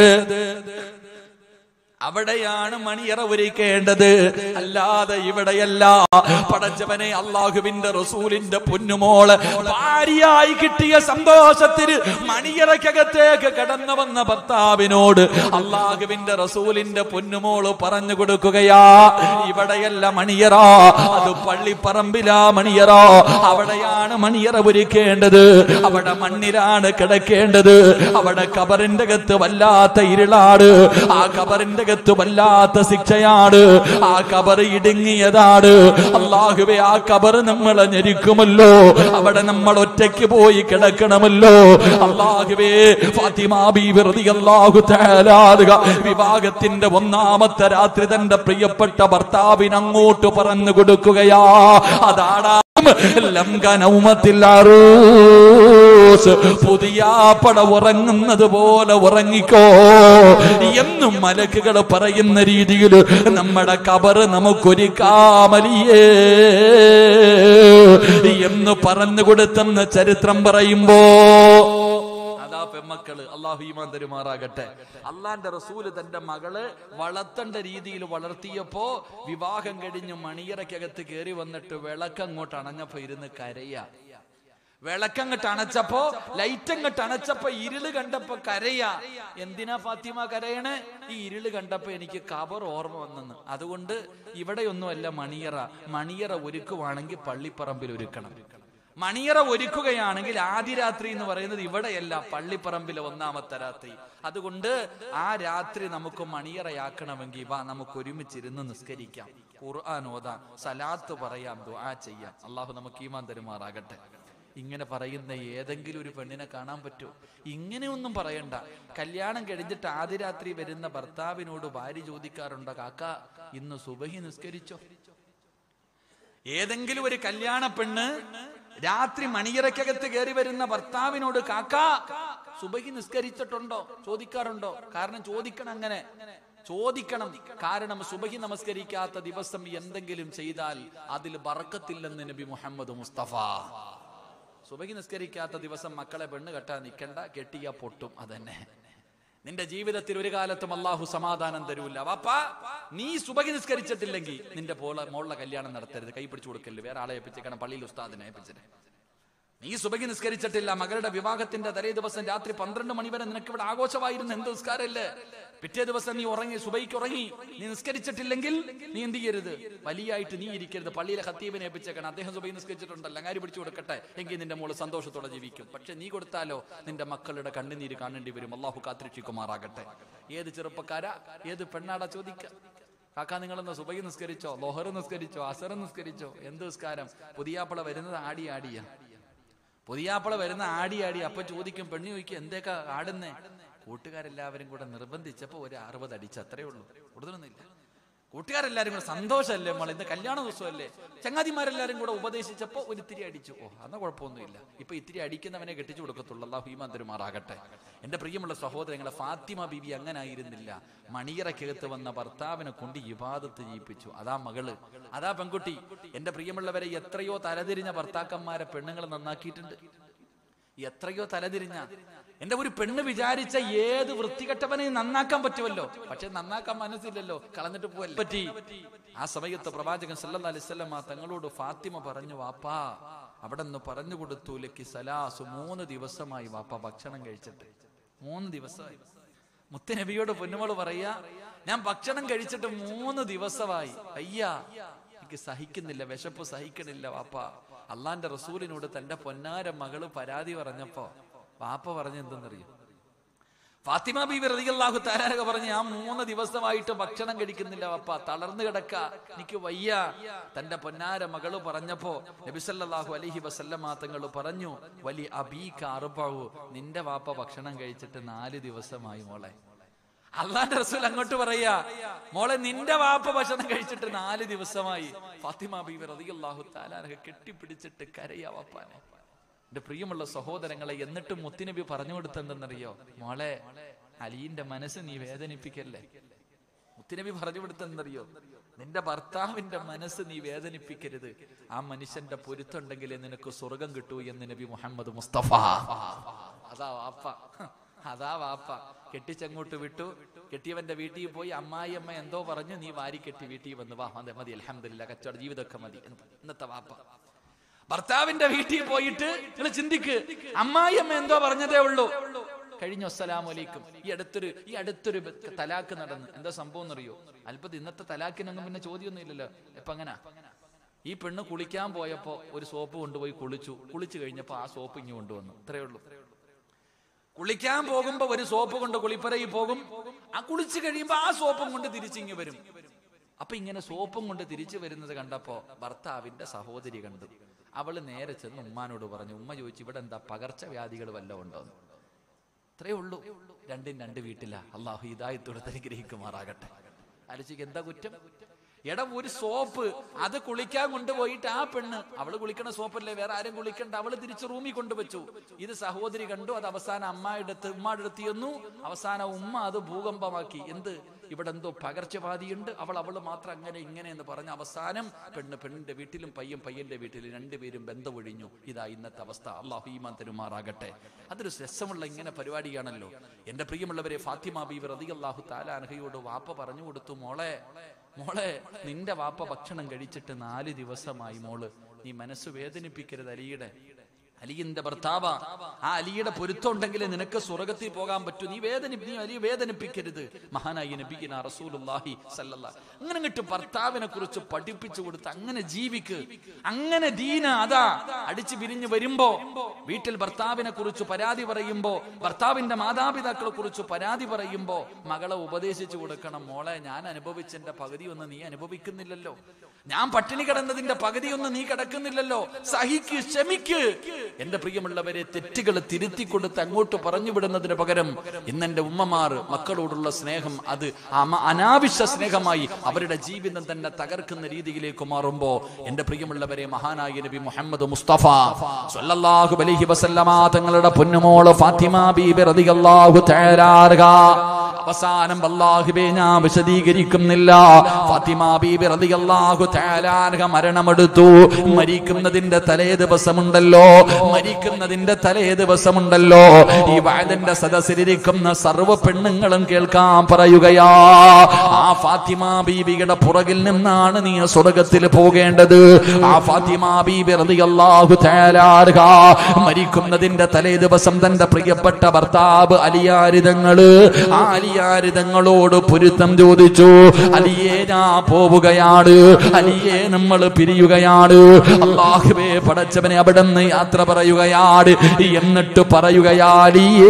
അവിടെയാണ് മണിയറ ഒരുക്കേണ്ടത് അല്ലാതെ ഇവിടെയല്ല പടച്ചവനെ അള്ളാഹുവിന്റെ റസൂലിന്റെ പൊന്നുമോള് ഭാര്യയായി കിട്ടിയ സന്തോഷത്തിന് മണിയറക്കകത്തേക്ക് കടന്നു വന്ന ഭർത്താവിനോട് അള്ളാഹുവിന്റെ റസൂലിന്റെ പൊന്നുമോള് പറഞ്ഞു കൊടുക്കുകയാ ഇവിടെയല്ല മണിയറ അത് പള്ളിപ്പറമ്പിലാ മണിയറ അവിടെയാണ് മണിയറ ഒരുക്കേണ്ടത് അവിടെ മണ്ണിലാണ് കിടക്കേണ്ടത് അവിടെ കബറിന്റെ അകത്ത് വല്ലാത്ത ഇരുളാട് ആ കബറിന്റെ അകത്ത് വല്ലാത്ത ശിക്ഷയാണ് ആ കബർ ഇടുങ്ങിയതാണ് അള്ളാഹുവെ ആ കബർ നമ്മളെ ഞെരിക്കുമല്ലോ അവിടെ നമ്മൾ ഒറ്റയ്ക്ക് പോയി കിടക്കണമല്ലോ അള്ളാഹുവേ ഫാത്തിമ ബീവി റളിയല്ലാഹു തആല അൻഹ വിവാഹത്തിന്റെ ഒന്നാമത്തെ രാത്രി തന്റെ പ്രിയപ്പെട്ട ഭർത്താവിന് അങ്ങോട്ട് പറഞ്ഞു കൊടുക്കുകയാ അതാടാ ലംഘനൗമത്തില്ലാറൂസ് പുതിയ പട ഉറങ്ങുന്നത് പോലെ ഉറങ്ങിക്കോ എന്നും മലക്കുകൾ പറയുന്ന രീതിയിൽ നമ്മുടെ കബറ് നമുക്കൊരുക്കാമലിയേ എന്ന് പറഞ്ഞു കൊടുത്തെന്ന് ചരിത്രം പറയുമ്പോ അതാ പെമ്മക്കള് അള്ളാഹു ഈമാൻ തരുമാറാകട്ടെ അള്ളാന്റെ റസൂല് തന്റെ മകള് വളർത്തേണ്ട രീതിയിൽ വളർത്തിയപ്പോ വിവാഹം കഴിഞ്ഞ് മണിയറയ്ക്കകത്ത് കയറി വന്നിട്ട് വിളക്കങ്ങോട്ട് അണഞ്ഞപ്പോ ഇരുന്ന് കരയ വിളക്കങ്ങട്ട് അണച്ചപ്പോ ലൈറ്റ് അങ്ങട്ട് അണച്ചപ്പോ ഇരുള് കണ്ടപ്പോ കരയാ എന്തിനാ ഫാത്തിമ കരയണേ ഈ ഇരുള് കണ്ടപ്പോ എനിക്ക് കബർ ഓർമ്മ വന്നെന്ന് അതുകൊണ്ട് ഇവിടെയൊന്നുമല്ല മണിയറ മണിയറ ഒരുക്കുവാണെങ്കിൽ പള്ളിപ്പറമ്പിൽ ഒരുക്കണം മണിയറ ഒരുക്കുകയാണെങ്കിൽ ആദ്യ രാത്രി എന്ന് പറയുന്നത് ഇവിടെയല്ല പള്ളിപ്പറമ്പിലെ ഒന്നാമത്തെ രാത്രി അതുകൊണ്ട് ആ രാത്രി നമുക്ക് മണിയറയാക്കണമെങ്കിൽ വാ നമുക്ക് ഒരുമിച്ചിരുന്ന് നിസ്കരിക്കാം ഖുർആൻ ഓതാം സലാത്ത് പറയാം ദുആ ചെയ്യാം അള്ളാഹു നമുക്ക് ഈമാൻ തരുമാറാകട്ടെ ഇങ്ങനെ പറയുന്ന ഏതെങ്കിലും ഒരു പെണ്ണിനെ കാണാൻ പറ്റുമോ ഇങ്ങനെയൊന്നും പറയണ്ട കല്യാണം കഴിഞ്ഞിട്ട് ആദ്യ രാത്രി വരുന്ന ഭർത്താവിനോട് ഭാര്യ ചോദിക്കാറുണ്ടോ കാക്ക ഇന്ന് സുബഹി നിസ്കരിച്ചോ ഏതെങ്കിലും ഒരു കല്യാണ പെണ്ണ് രാത്രി മണിയറയ്ക്കകത്ത് കയറി വരുന്ന ഭർത്താവിനോട് കാക്ക സുബഹി നിസ്കരിച്ചിട്ടുണ്ടോ ചോദിക്കാറുണ്ടോ കാരണം ചോദിക്കണം അങ്ങനെ ചോദിക്കണം കാരണം സുബഹി നമസ്കരിക്കാത്ത ദിവസം എന്തെങ്കിലും ചെയ്താൽ അതിൽ ബറക്കത്തില്ലെന്ന് നബി മുഹമ്മദ് മുസ്തഫ സുബഹി നിസ്കരിക്കാത്ത ദിവസം മക്കളെ പെണ്ണ് കെട്ടാൻ നിൽക്കണ്ട കെട്ടിയ പൊട്ടും അതന്നെ നിന്റെ ജീവിതത്തിൽ ഒരു കാലത്തും അള്ളാഹു സമാധാനം തരൂല വാപ്പാ നീ സുബഹി നിസ്കരിച്ചിട്ടില്ലെങ്കിൽ നിന്റെ പോള മോളുടെ കല്യാണം നടത്തരുത് കൈ പിടിച്ചു കൊടുക്കരുത് വേറെ ആളെ ഏൽപ്പിച്ചേക്കണം പള്ളിയിൽ ഉസ്താദിനെ ഏൽപ്പിച്ചത് നീ സുബഹി നിസ്കരിച്ചിട്ടില്ല മകളുടെ വിവാഹത്തിന്റെ തലേ ദിവസം രാത്രി പന്ത്രണ്ട് മണി വരെ നിനക്ക് ഇവിടെ ആഘോഷമായിരുന്നു എന്ത് നിസ്കാരല്ലേ പിറ്റേ ദിവസം നീ ഉറങ്ങി സുബൈക്ക് ഉറങ്ങി നീ നിസ്കരിച്ചിട്ടില്ലെങ്കിൽ നീ എന്ത് ചെയ്യരുത് വലിയായിട്ട് നീ ഇരിക്കരുത് പള്ളിയിലെ ഹത്തീബിനെ ഏൽപ്പിച്ചേക്കണം അദ്ദേഹം സുബൈ നിസ്കരിച്ചിട്ടുണ്ടല്ലോ അങ്ങാരി പിടിച്ചു കൊടുക്കട്ടെ എങ്കിൽ നിന്റെ മോള് സന്തോഷത്തോടെ ജീവിക്കും പക്ഷെ നീ കൊടുത്താലോ നിന്റെ മക്കളുടെ കണ്ണുനീര് കാണേണ്ടി വരും അള്ളാഹു കാത്തിരക്ഷിക്കുമാറാകട്ടെ ഏത് ചെറുപ്പക്കാരാ ഏത് പെണ്ണാടാ ചോദിക്ക കാക്ക നിങ്ങളെന്ന് സുബൈ നിസ്കരിച്ചോ ലോഹർ നിസ്കരിച്ചോ അസർ നിസ്കരിച്ചോ എന്ത് നിസ്കാരം പുതിയാപ്പള വരുന്നത് ആടി ആടിയാ പുതിയാപ്പള വരുന്ന ആടി ആടി അപ്പൊ ചോദിക്കും പെണ്ണി ചോദിക്കും എന്തേക്കാ ആടുന്നേ കൂട്ടുകാരെല്ലാവരും കൂടെ നിർബന്ധിച്ചപ്പോ ഒരു അറുപത് അടിച്ച് അത്രേ ഉള്ളൂ കൂടുതലൊന്നുമില്ല കൂട്ടുകാരെല്ലാരും കൂടെ സന്തോഷമല്ലേ നമ്മൾ ഇന്ന് കല്യാണ ദിവസമല്ലേ ചങ്ങാതിമാരെല്ലാരും കൂടെ ഉപദേശിച്ചപ്പോ ഒരു ഇത്തിരി അടിച്ചു ഓ അന്ന കുഴപ്പമൊന്നുമില്ല ഇപ്പൊ ഇത്തിരി അടിക്കുന്നവനെ കെട്ടിച്ചു കൊടുക്കത്തുള്ളൂ അള്ളാഹു ഈമാൻ തരുമാറാകട്ടെ എന്റെ പ്രിയമുള്ള സഹോദരങ്ങളെ ഫാത്തിമ ബീവി അങ്ങനെ ആയിരുന്നില്ല മണിയറക്കകത്ത് വന്ന ഭർത്താവിനെ കൊണ്ട് ഇബാദത്ത് ചെയ്യിപ്പിച്ചു അതാ മകള് അതാ പെൺകുട്ടി എന്റെ പ്രിയമുള്ളവരെ എത്രയോ തലതിരിഞ്ഞ ഭർത്താക്കന്മാരെ പെണ്ണുങ്ങൾ നന്നാക്കിയിട്ടുണ്ട് എത്രയോ തലതിരിഞ്ഞ എന്റെ ഒരു പെണ്ണ് വിചാരിച്ച ഏത് വൃത്തികെട്ടവനെയും നന്നാക്കാൻ പറ്റുമല്ലോ പക്ഷെ നന്നാക്കാൻ മനസ്സില്ലല്ലോ കളഞ്ഞിട്ട് പോവല്ലേ പറ്റി ആ സമയത്ത് പ്രവാചകൻ സല്ലല്ലാഹു അലൈഹി വസല്ലം തങ്ങളോട് ഫാത്തിമ പറഞ്ഞു വാപ്പാ അവിടെ നിന്ന് പറഞ്ഞു കൊടുത്തു ലക്കി സലാസ് മൂന്ന് ദിവസമായി വാപ്പ ഭക്ഷണം കഴിച്ചിട്ട് മൂന്ന് ദിവസമായി മുത്തനബിയോട് പൊന്നുമോള് പറയാ ഞാൻ ഭക്ഷണം കഴിച്ചിട്ട് മൂന്ന് ദിവസമായി അയ്യാ എനിക്ക് സഹിക്കുന്നില്ല വിശപ്പ് സഹിക്കണില്ല വാപ്പ അള്ളാന്റെ റസൂലിനോട് തന്റെ പൊന്നാര മകള് പരാതി പറഞ്ഞപ്പോ വാപ്പ പറഞ്ഞ എന്തെന്നറിയും ഫാത്തിമ ബീബി റളിയല്ലാഹു തആല പറഞ്ഞു ഞാൻ മൂന്ന് ദിവസമായിട്ട് ഭക്ഷണം കഴിക്കുന്നില്ല വാപ്പ തളർന്നു കിടക്ക എനിക്ക് വയ്യ തന്റെ പൊന്നാര മകള് പറഞ്ഞപ്പോ നബി സല്ലല്ലാഹു അലൈഹി വസല്ലമ തങ്ങൾ പറഞ്ഞു വലി അബീക അർബഉ നിന്റെ വാപ്പ ഭക്ഷണം കഴിച്ചിട്ട് നാല് ദിവസമായി മോളെ അള്ളാന്റെ റസൂൽ അങ്ങോട്ട് പറയാ മോളെ നിന്റെ വാപ്പ ഭക്ഷണം കഴിച്ചിട്ട് നാല് ദിവസമായി ഫാത്തിമ ബീവി റളിയല്ലാഹു തആല കെട്ടിപ്പിടിച്ചിട്ട് കരയാ വാപ്പാനെ എന്റെ പ്രിയമുള്ള സഹോദരങ്ങളെ എന്നിട്ടും മുത്തുനബി പറഞ്ഞു കൊടുത്തെന്തെന്നറിയോ മോളെ അലിന്റെ മനസ്സ് നീ വേദനിപ്പിക്കല്ലേ മുത്തുനബി പറഞ്ഞു കൊടുത്തെന്നറിയോ നിന്റെ ഭർത്താവിന്റെ മനസ്സ് നീ വേദനിപ്പിക്കരുത് ആ മനുഷ്യന്റെ പൊരുത്തുണ്ടെങ്കിലേ നിനക്ക് സ്വർഗം കിട്ടൂ എന്ന് നബി മുഹമ്മദ് മുസ്തഫ അതാ വാപ്പ അതാ വാപ്പ കെട്ടിച്ചങ്ങോട്ട് വിട്ടു കെട്ടിയവന്റെ വീട്ടിൽ പോയി അമ്മായിയമ്മ എന്തോ പറഞ്ഞു നീ വാരി കെട്ടി വീട്ടിൽ വന്നു വാ അതെ മതി അലഹമില്ല കച്ചവട ജീവിതമൊക്കെ മതി എന്ന് ഇന്നത്തെ വാപ്പ ഭർത്താവിന്റെ വീട്ടിൽ പോയിട്ട് നിങ്ങൾ ചിന്തിക്ക് അമ്മായിയമ്മ എന്തോ പറഞ്ഞതേ ഉള്ളൂ കഴിഞ്ഞ അസ്സലാമു അലൈക്കും ഈ അടുത്തൊരു ഈ അടുത്തൊരു തലാക്ക് നടന്നു എന്താ സംഭവം എന്നറിയോ അല്പത് ഇന്നത്തെ തലാക്കിനൊന്നും പിന്നെ ചോദ്യമൊന്നും ഇല്ലല്ലോ എപ്പ അങ്ങനെ ഈ പെണ്ണ് കുളിക്കാൻ പോയപ്പോ ഒരു സോപ്പ് കൊണ്ടുപോയി കുളിച്ചു കുളിച്ചു കഴിഞ്ഞപ്പോ ആ സോപ്പ് ഇങ്ങ് കൊണ്ടുവന്നു ഇത്രയേ ഉള്ളൂ കുളിക്കാൻ പോകുമ്പോ ഒരു സോപ്പ് കൊണ്ട് കുളിപ്പരയിൽ പോകും ആ കുളിച്ചു കഴിയുമ്പോ ആ സോപ്പും കൊണ്ട് തിരിച്ചിങ്ങ് വരും അപ്പൊ ഇങ്ങനെ സോപ്പും കൊണ്ട് തിരിച്ചു വരുന്നത് കണ്ടപ്പോ ഭർത്താവിന്റെ സഹോദരി കണ്ടു അവള് നേരെ ചെന്ന് ഉമ്മാനോട് പറഞ്ഞു ഉമ്മ ചോദിച്ചു ഇവിടെ എന്താ പകർച്ചവ്യാധികൾ വല്ലതും ഉണ്ടോന്ന് അത്രേ ഉള്ളൂ രണ്ടും രണ്ട് വീട്ടില അള്ളാഹു ഹിദായത്തോടെ അനുഗ്രഹിക്കുമാറാകട്ടെ അലച്ചിക്ക് എന്താ കുറ്റം എടാ ഒരു സോപ്പ് അത് കുളിക്കാൻ കൊണ്ടുപോയിട്ട് ആ പെണ്ണ് അവള് കുളിക്കണ സോപ്പല്ലേ വേറെ ആരും കുളിക്കണ്ട അവള് തിരിച്ച് റൂമിൽ കൊണ്ടുവച്ചു ഇത് സഹോദരി കണ്ടു അത് അവസാനം അമ്മായുടെ അടുത്ത് ഉമ്മായുടെ അടുത്ത് ചെന്നു അവസാനം ഉമ്മ അത് ഭൂകമ്പമാക്കി എന്ത് ഇവിടെ എന്തോ പകർച്ചവാദിയുണ്ട് അവൾ അവള് മാത്രം അങ്ങനെ ഇങ്ങനെ എന്ന് പറഞ്ഞ അവസാനം പെണ്ണ് പെണ്ണിന്റെ വീട്ടിലും പയ്യൻ പയ്യന്റെ വീട്ടിലും രണ്ടുപേരും ബന്ധമൊഴിഞ്ഞു ഇതാ ഇന്നത്തെ അവസ്ഥ അള്ളാഹു ഈമാൻ തരുമാറാകട്ടെ അതൊരു രസമുള്ള ഇങ്ങനെ പരിപാടിയാണല്ലോ എന്റെ പ്രിയമുള്ളവരെ ഫാത്തിമ ബീബി റതി അള്ളാഹു താലാനഹയോട് വാപ്പ പറഞ്ഞു കൊടുത്തു മോളെ മോളെ നിന്റെ വാപ്പ ഭക്ഷണം കഴിച്ചിട്ട് നാല് ദിവസമായി മോള് നീ മനസ്സ് വേദനിപ്പിക്കരുത് അലിയുടെ അലിയുടെ ഭർത്താവ ആ അലിയുടെ പൊരുത്തം ഉണ്ടെങ്കിൽ നിനക്ക് സ്വർഗത്തിൽ പോകാൻ പറ്റൂ നീ വേദനി നീ അലിയെ വേദനിപ്പിക്കരുത് മഹാനായി നബിഗിന റസൂലുള്ളാഹി സല്ലല്ലാഹി അങ്ങനെ അങ്ങോട്ട് ഭർത്താവിനെ കുറിച്ച് പഠിപ്പിച്ചു കൊടുത്ത് അങ്ങനെ ജീവിക്ക് അങ്ങനെ ദീന അതാ അടിച്ചു പിരിഞ്ഞു വരുമ്പോ വീട്ടിൽ ഭർത്താവിനെ കുറിച്ച് പരാതി പറയുമ്പോ ഭർത്താവിന്റെ മാതാപിതാക്കളെ കുറിച്ച് പരാതി പറയുമ്പോ മകളെ ഉപദേശിച്ചു കൊടുക്കണം മോളെ ഞാൻ അനുഭവിച്ചെന്റെ പകുതി ഒന്നും നീ അനുഭവിക്കുന്നില്ലല്ലോ ഞാൻ പട്ടിണി കിടന്നതിന്റെ പകുതിയൊന്നും നീ കിടക്കുന്നില്ലല്ലോ സഹിക്ക് ക്ഷമിക്ക് എന്റെ പ്രിയമുള്ളവരെ തെറ്റുകൾ തിരുത്തി കൊടുത്ത് അങ്ങോട്ട് പറഞ്ഞു വിടുന്നതിന് പകരം ഇന്നെന്റെ ഉമ്മമാർ മക്കളോടുള്ള സ്നേഹം അത് അമ- അനാവശ്യ സ്നേഹമായി അവരുടെ ജീവിതം തന്നെ തകർക്കുന്ന രീതിയിലേക്ക് മാറുമ്പോ എന്റെ പ്രിയമുള്ളവരെ മഹാനായ നബി മുഹമ്മദ് മുസ്തഫ സ്വല്ലല്ലാഹു അലൈഹി വസല്ലമ തങ്ങളുടെ പൊന്നുമോള് ഫാത്തിമ ബീബി റളിയല്ലാഹു തആല അവസാനം അല്ലാഹുവേ ഞാൻ വിശദീകരിക്കുന്നില്ല ഫാത്തിമ ബീബി റളിയല്ലാഹു തആല മരണമെടുത്തു മരിക്കുന്നതിന്റെ തലേ ദിവസമുണ്ടല്ലോ മരിക്കുന്നതിന്റെ തലേ ദിവസമുണ്ടല്ലോ ഈ വാഴന്റെ സദസ്സിലിരിക്കുന്ന സർവ്വ പെണ്ണുങ്ങളും കേൾക്കാൻ പറയുകയാ ആ ഫാത്തിമ ബീബിയുടെ പുറകിൽ നിന്നാണ് നീ സ്വർഗത്തിൽ പോകേണ്ടത് ആ ഫാത്തിമ ബീബി റളിയല്ലാഹു തആല മരിക്കുന്നതിന്റെ തലേ ദിവസം തന്റെ പ്രിയപ്പെട്ട ഭർത്താവ് അലിയാരിതങ്ങള് ആ അലിയാരിതങ്ങളോട് പൊരുത്തം ചോദിച്ചു അലിയെ ഞാൻ പോവുകയാണ് അലിയെ നമ്മൾ പിരിയുകയാണ് അള്ളാഹുവേ പടച്ചവനെ അവിടെ നിന്ന് യാത്ര പറയുകയാണ് എന്നിട്ട് പറയുകയാലിയേ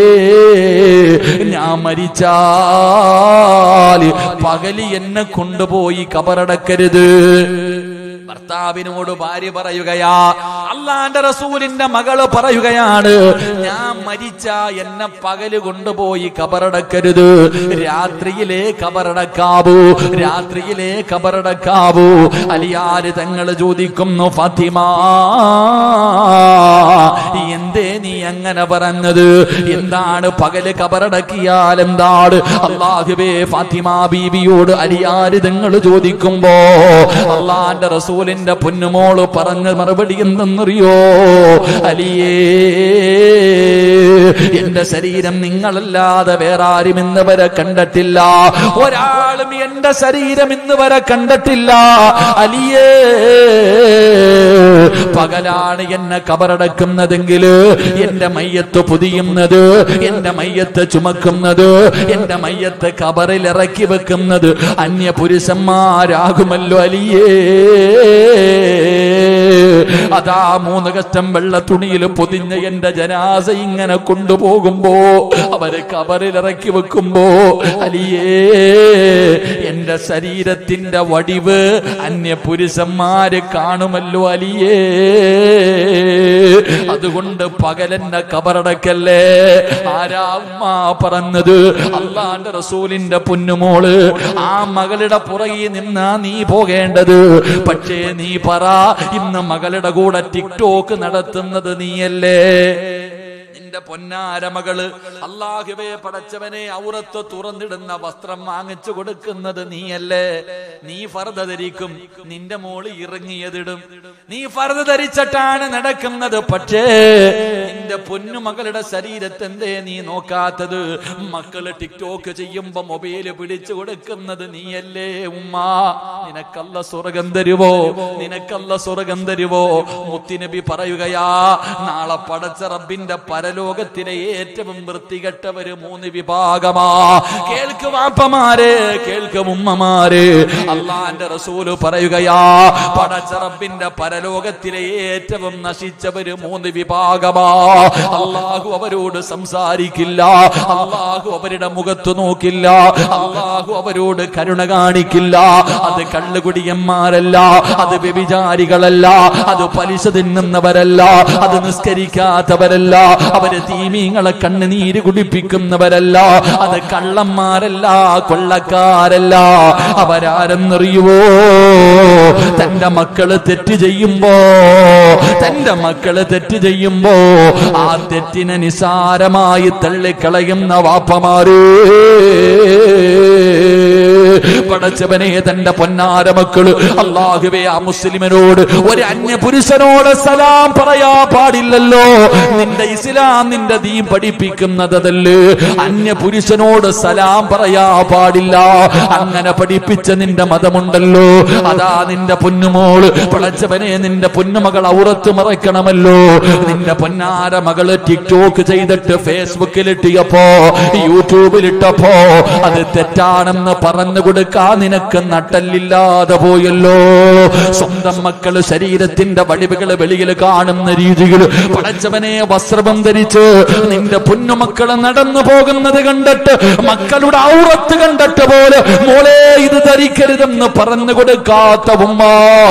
ഞാൻ മരിച്ചാൽ പകലി എന്നെ കൊണ്ടുപോയി കബറടക്കരുത് ഭർത്താവിനോട് ഭാര്യ പറയുകയാ അള്ളാന്റെ റസൂലിന്റെ മകള് പറയുകയാണ് ഞാൻ മരിച്ച എന്നെ പകല് കൊണ്ടുപോയി കബറടക്കരുത് രാത്രിയിലെ കബറടക്കാവൂ രാത്രിയിലെ കബറടക്കാവൂ അലിയാര് തങ്ങൾ ചോദിക്കുന്നു ഫാത്തിമ എന്തേ നീ അങ്ങനെ പറഞ്ഞത് എന്താണ് പകല് കബറടക്കിയാൽ എന്താണ് അള്ളാഹുബേ ഫാത്തിമ ബീബിയോട് അലിയാര് തങ്ങൾ ചോദിക്കുമ്പോ അള്ളാന്റെ റസൂലിന്റെ പൊന്നുമോള് പറഞ്ഞ മറുപടി എന്തെന്നറിയോ അലിയേ എന്റെ ശരീരം നിങ്ങളല്ലാതെ വേറെ ആരും ഇന്ന് വരെ കണ്ടിട്ടില്ല ഒരാളും എന്റെ ശരീരം ഇന്ന് വരെ കണ്ടിട്ടില്ല അലിയേ പകലാണ് എന്നെ കബറടക്കുന്നതെങ്കിൽ എന്റെ മയ്യത്ത് പൊതിയുന്നത് എന്റെ മയ്യത്ത് ചുമക്കുന്നത് എന്റെ മയ്യത്ത് കബറിൽ ഇറക്കി വെക്കുന്നത് അന്യ പുരുഷന്മാരാകുമല്ലോ അലിയേ അതാ മൂന്ന് കഷ്ടം വെള്ള തുണിയിൽ പൊതിഞ്ഞ എന്റെ ജനാസ ഇങ്ങനെ കൊണ്ടുപോകുമ്പോ അവര് കബറിൽ ഇറക്കി വെക്കുമ്പോ അലിയേ എന്റെ ശരീരത്തിന്റെ വടിവ് അന്യ പുരുഷന്മാര് കാണുമല്ലോ അലിയേ അതുകൊണ്ട് പകലെന്നെ കബറടക്കല്ലേ ആരാ ഉമ്മ പറഞ്ഞത് അള്ളാന്റെ റസൂലിന്റെ പൊന്നുമോള് ആ മകളുടെ പുറകിൽ നിന്നാ നീ പോകേണ്ടത് പക്ഷേ നീ പറ ഇന്ന് മകളുടെ കൂടെ ടിക്ടോക്ക് നടത്തുന്നത് നീയല്ലേ നിന്റെ പൊന്നാര മകള് അള്ളാഹുവേ പടച്ചവനെ ഔറത്ത് തുറന്നിടുന്ന വസ്ത്രം വാങ്ങിച്ചു കൊടുക്കുന്നത് നീയല്ലേ നീ ഫർദ ധരിക്കും നിന്റെ മോള് ഇറങ്ങിയതിടും നീ ഫർദ ധരിച്ചിട്ടാണ് നടക്കുന്നത് പക്ഷേ നിന്റെ പൊന്നുമകളുടെ ശരീരത്തെന്തേ നീ നോക്കാത്തത് മക്കള് ടിക്ടോക്ക് ചെയ്യുമ്പോ മൊബൈല് പിടിച്ചു കൊടുക്കുന്നത് നീയല്ലേ ഉമ്മ നിനക്കല്ല സ്വർഗം തരുവോ നിനക്കല്ല സ്വർഗം തരുവോ മുത്തിനബി പറയുകയാ നാളെ പടച്ച റബ്ബിന്റെ പരലോകത്തിലെ ഏറ്റവും വൃത്തികെട്ടവര് മൂന്ന് വിഭാഗമാ കേൾക്ക് വാപ്പമാര് കേൾക്ക് ഉമ്മമാര് അള്ളാന്റെ റസൂല് പറയുകയാ പടച്ച റബ്ബിന്റെ പരലോകത്തിലെ ഏറ്റവും നശിച്ചവര് മൂന്ന് വിഭാഗമാ അള്ളാഹു അവരോട് സംസാരിക്കില്ല അള്ളാഹു അവരുടെ മുഖത്ത് നോക്കില്ല അള്ളാഹു അവരോട് കരുണ കാണിക്കില്ല അത് കള്ളുകുടിയന്മാരല്ല അത് വ്യഭിചാരികളല്ല അത് പലിശ തിന്നുന്നവരല്ല അത് നിസ്കരിക്കാത്തവരല്ല അവര് തീമീങ്ങളെ കണ്ണുനീര് കുടിപ്പിക്കുന്നവരല്ല അത് കള്ളന്മാരല്ല കൊള്ളക്കാരല്ല അവരാരെന്നറിയുവോ തന്റെ മക്കള് തെറ്റ് ചെയ്യുമ്പോ തന്റെ മക്കള് തെറ്റ് ചെയ്യുമ്പോ ആ തെറ്റിനെ നിസാരമായി തള്ളിക്കളയുന്ന വാപ്പമാരേ പടച്ചവനെ തന്റെ പൊന്നാര മക്കള് അള്ളാഹുവേ ആ മുസ്ലിമിനോട് ഒരു അന്യ പുരുഷനോട് സലാം പറയാ പാടില്ലല്ലോ നിന്റെ ഇസ്ലാം നിന്റെ ദീ പഠിപ്പിക്കുന്നതല്ലേ അന്യ പുരുഷനോട് സലാം പറയാ പാടില്ല അങ്ങനെ പഠിപ്പിച്ച നിന്റെ മതമുണ്ടല്ലോ അതാ നിന്റെ പൊന്നുമോള് പടച്ചവനെ നിന്റെ പൊന്നുമകൾ ഔറത്ത് മറക്കണമല്ലോ നിന്റെ പൊന്നാര മകള് ടിക്ടോക്ക് ചെയ്തിട്ട് ഫേസ്ബുക്കിലിട്ടിയപ്പോ യൂട്യൂബിലിട്ടപ്പോ അത് തെറ്റാണെന്ന് പറഞ്ഞു കൊടുക്കാൻ നിനക്ക് നട്ടല്ലില്ലാതെ പോയല്ലോ സ്വന്തം മക്കള് ശരീരത്തിന്റെ വടിവുകൾ വെളിയിൽ കാണുന്ന രീതിയിൽ പടച്ചവനെ വസ്ത്രം ധരിച്ച് നിന്റെ പൊന്നുമക്കള് നടന്നു പോകുന്നത് കണ്ടിട്ട് മക്കളുടെ ഔറത്ത് കണ്ടിട്ട് പോലെ മോളെ ഇത് ധരിക്കരുതെന്ന് പറഞ്ഞു കൊടുക്കാത്ത ഉമ്മ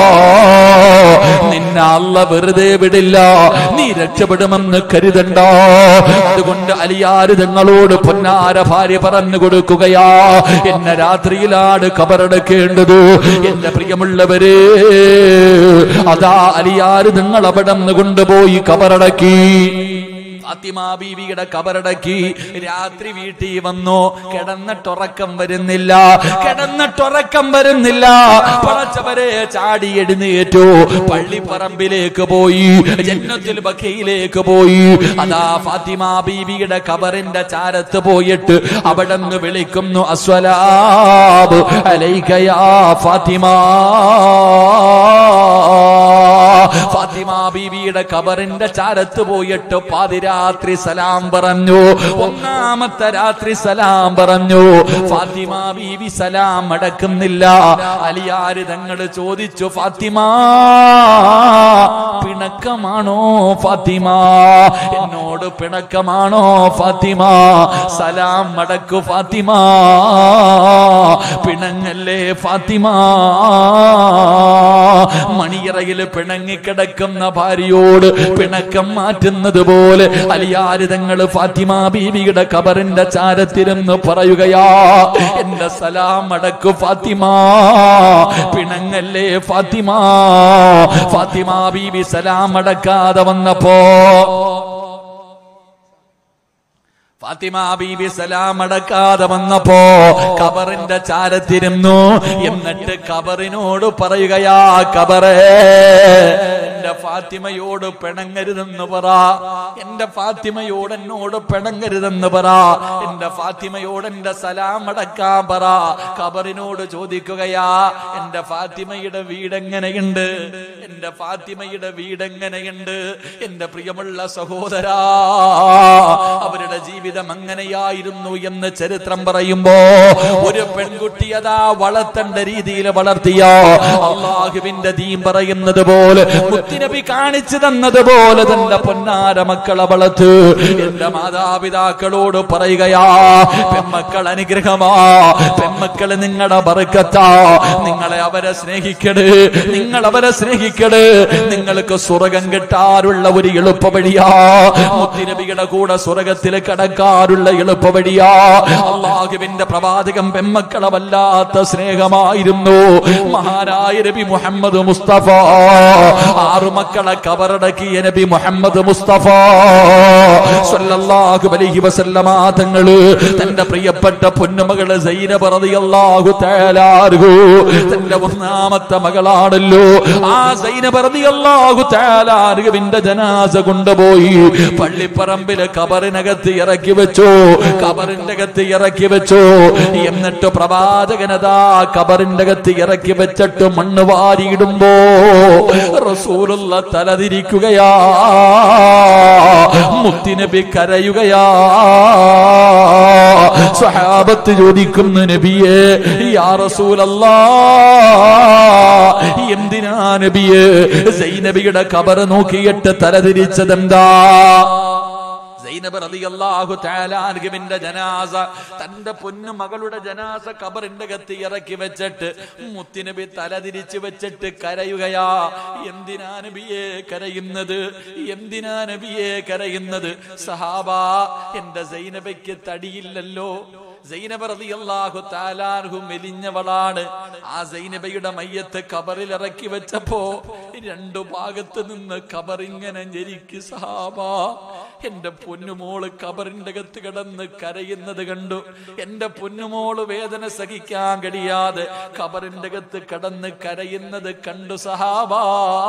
നിന്നെ അല്ല വെറുതെ വിടില്ല നീ രക്ഷപ്പെടുമെന്ന് കരുതണ്ട അതുകൊണ്ട് അലിയാര് തങ്ങളോട് പൊന്നാര ഭാര്യ പറഞ്ഞു കൊടുക്കുകയാ എന്നെ രാത്രിയിലാണ് കബറടക്കേണ്ടത് എന്റെ പ്രിയമുള്ളവരെ അതാ അലിയാര് നിങ്ങൾ അവിടെ നിന്ന് കൊണ്ടുപോയി കബറടക്കി ഫാത്തിമ ബീവിയുടെ കബറടക്കി രാത്രി വീട്ടിൽ വന്നു കിടന്നിട്ടുറക്കം വരുന്നില്ല കിടന്നിട്ടുറക്കം വരുന്നില്ല പടച്ചവരെ ചാടി എഴുന്നേറ്റു പള്ളിപ്പറമ്പിലേക്ക് പോയി ജന്നത്തിൽ ബക്കയിലേക്ക് പോയി അതാ ഫാത്തിമ ബീവിയുടെ കബറിന്റെ ചാരത്ത് പോയിട്ട് അവിടെ നിന്ന് വിളിക്കുന്നു അസ്വലാബ് അലൈക്കയാ ഫാത്തിമ ഫാത്തിമ ബീവിയുടെ കബറിന്റെ ചാരത്ത് പോയിട്ട് പാതിരാത്രി സലാം പറഞ്ഞു ഒന്നാമത്തെ രാത്രി സലാം പറഞ്ഞു ഫാത്തിമ ബീവി സലാം അടക്കുന്നില്ല അലിയാര് തങ്ങൾ ചോദിച്ചു ഫാത്തിമ പിണക്കമാണോ ഫാത്തിമ എന്നോട് പിണക്കമാണോ ഫാത്തിമ സലാം മടക്കു ഫാത്തിമ പിണങ്ങല്ലേ ഫാത്തിമ മണിയറയിൽ പിണങ്ങിക്കിടക്കുന്ന ഭാര്യയോട് പിണക്കം മാറ്റുന്നത് പോലെ അലിയാരിതങ്ങൾ ഫാത്തിമ ബീവിയുടെ കബറിന്റെ ചാരത്തിരുന്ന് പറയുകയാ എന്റെ സലാം അടക്കു ഫാത്തിമ പിണങ്ങല്ലേ ഫാത്തിമ ഫാത്തിമ ബീവി സലാം അടക്കാതെ വന്നപ്പോ ഫാത്തിമ ബീബി സലാം അടക്കാതെ വന്നപ്പോ കബറിന്റെ ചാരത്തിരുന്നു എന്നിട്ട് കബറിനോട് പറയുകയാ കബറേ എന്റെ ഫാത്തിമയോട് പിണങ്ങരുതെന്ന് പറ എന്റെ ഫാത്തിമയോട് എന്നോട് പിണങ്ങരുതെന്ന് പറ എന്റെ ഫാത്തിമയോട് എന്റെ സലാം അടക്കാൻ പറ കബറിനോട് ചോദിക്കുകയാ എന്റെ ഫാത്തിമയുടെ വീടെങ്ങനെയുണ്ട് എന്റെ ഫാത്തിമയുടെ വീടെങ്ങനെയുണ്ട് എന്റെ പ്രിയമുള്ള സഹോദരാ അവരുടെ ജീവിതം അങ്ങനെയായിരുന്നു എന്ന് ചരിത്രം പറയുമ്പോ ഒരു പെൺകുട്ടി അതാ വളർത്തേണ്ട രീതിയിൽ വളർത്തിയ അള്ളാഹുവിന്റെ ദീൻ പറയുന്നത് പോലെ മുത്തിനബി കാണിച്ചു തന്നതുപോലെ തന്റെ പൊന്നാര മക്കളെ വളർത്ത് എന്റെ മാതാപിതാക്കളോട് പറയുകയാ പെമ്മക്കൾ അനുഗ്രഹമാ പെമ്മക്കള് നിങ്ങളുടെ ബറുക്കത്താ നിങ്ങളെ അവരെ സ്നേഹിക്കട് നിങ്ങൾ അവരെ സ്നേഹിക്കട് നിങ്ങൾക്ക് സ്വർഗം കിട്ടാറുള്ള ഒരു എളുപ്പ വഴിയാ മുത്തിനബിയുടെ കൂടെ സ്വർഗത്തിൽ കടക്കാറുള്ള എളുപ്പ വഴിയാ അള്ളാഹുവിന്റെ പ്രവാചകം പെമ്മക്കളെ വല്ലാത്ത സ്നേഹമായിരുന്നു മഹാനായ നബി മുഹമ്മദ് മുസ്തഫ ആറു മക്കളെ കബറടക്കിയ നബി മുഹമ്മദ് മുസ്തഫ സല്ലല്ലാഹു അലൈഹി വസല്ലമ തങ്ങള് തന്റെ പ്രിയപ്പെട്ട പൊന്നുമകള് സൈനബ് റളിയല്ലാഹു തആല അൻഹു തന്റെ ഒന്നാമത്തെ മകളാണല്ലോ ആ സൈനബ് റളിയല്ലാഹു തആല അൻഹുവിന്റെ ജനാസ കൊണ്ടുപോയി പള്ളിപ്പറമ്പിലെ കബറിനകത്ത് ഇറക്കി വെച്ചു കബറിന്റെ അകത്ത് ഇറക്കി വെച്ചു എന്നിട്ട് പ്രവാചകനതാ കബറിന്റെ അകത്ത് ഇറക്കി വെച്ചിട്ട് മണ്ണ് വാരിയിടുമ്പോ റസൂലുള്ള തലതിരിക്കുകയാ മുത്തിനബി കരയുകയാ സ്വഹാബത്ത് ചോദിക്കുന്നു നബിയെ യാ റസൂലല്ലാ എന്തിനാ നബിയെ സൈനബിയുടെ കബറ് നോക്കിയിട്ട് തലതിരിച്ചതെന്താ സൈനബ് റളിയല്ലാഹു തആല അൻഹുവിന്റെ ജനാസ തന്റെ പൊന്നു മകളുടെ ജനാസ കബറിന്റെ അകത്ത് ഇറക്കി വെച്ചിട്ട് മുത്തിനബി തലതിരിച്ച് വെച്ചിട്ട് കരയുകയാ എന്തിനാ നബിയെ കരയുന്നത് എന്തിനാ നബിയെ കരയുന്നത് സഹാബാ എന്റെ സൈനബയ്ക്ക് തടിയില്ലല്ലോ സൈനബ റളിയല്ലാഹു തആലാഹു മെലിഞ്ഞവളാണ് ആ സൈനബയുടെ മയ്യത്ത് കബറിൽ ഇറക്കി വെച്ചപ്പോ രണ്ടു ഭാഗത്ത് നിന്ന് കബറിങ്ങനെ ഞെരിക്ക് സഹാബാ എന്റെ പൊന്നുമോള് കബറിന്റെ അകത്ത് കിടന്ന് കരയുന്നത് കണ്ടു എന്റെ പൊന്നുമോള് വേദന സഹിക്കാൻ കഴിയാതെ കബറിന്റെ അകത്ത് കിടന്ന് കരയുന്നത് കണ്ടു സഹാബാ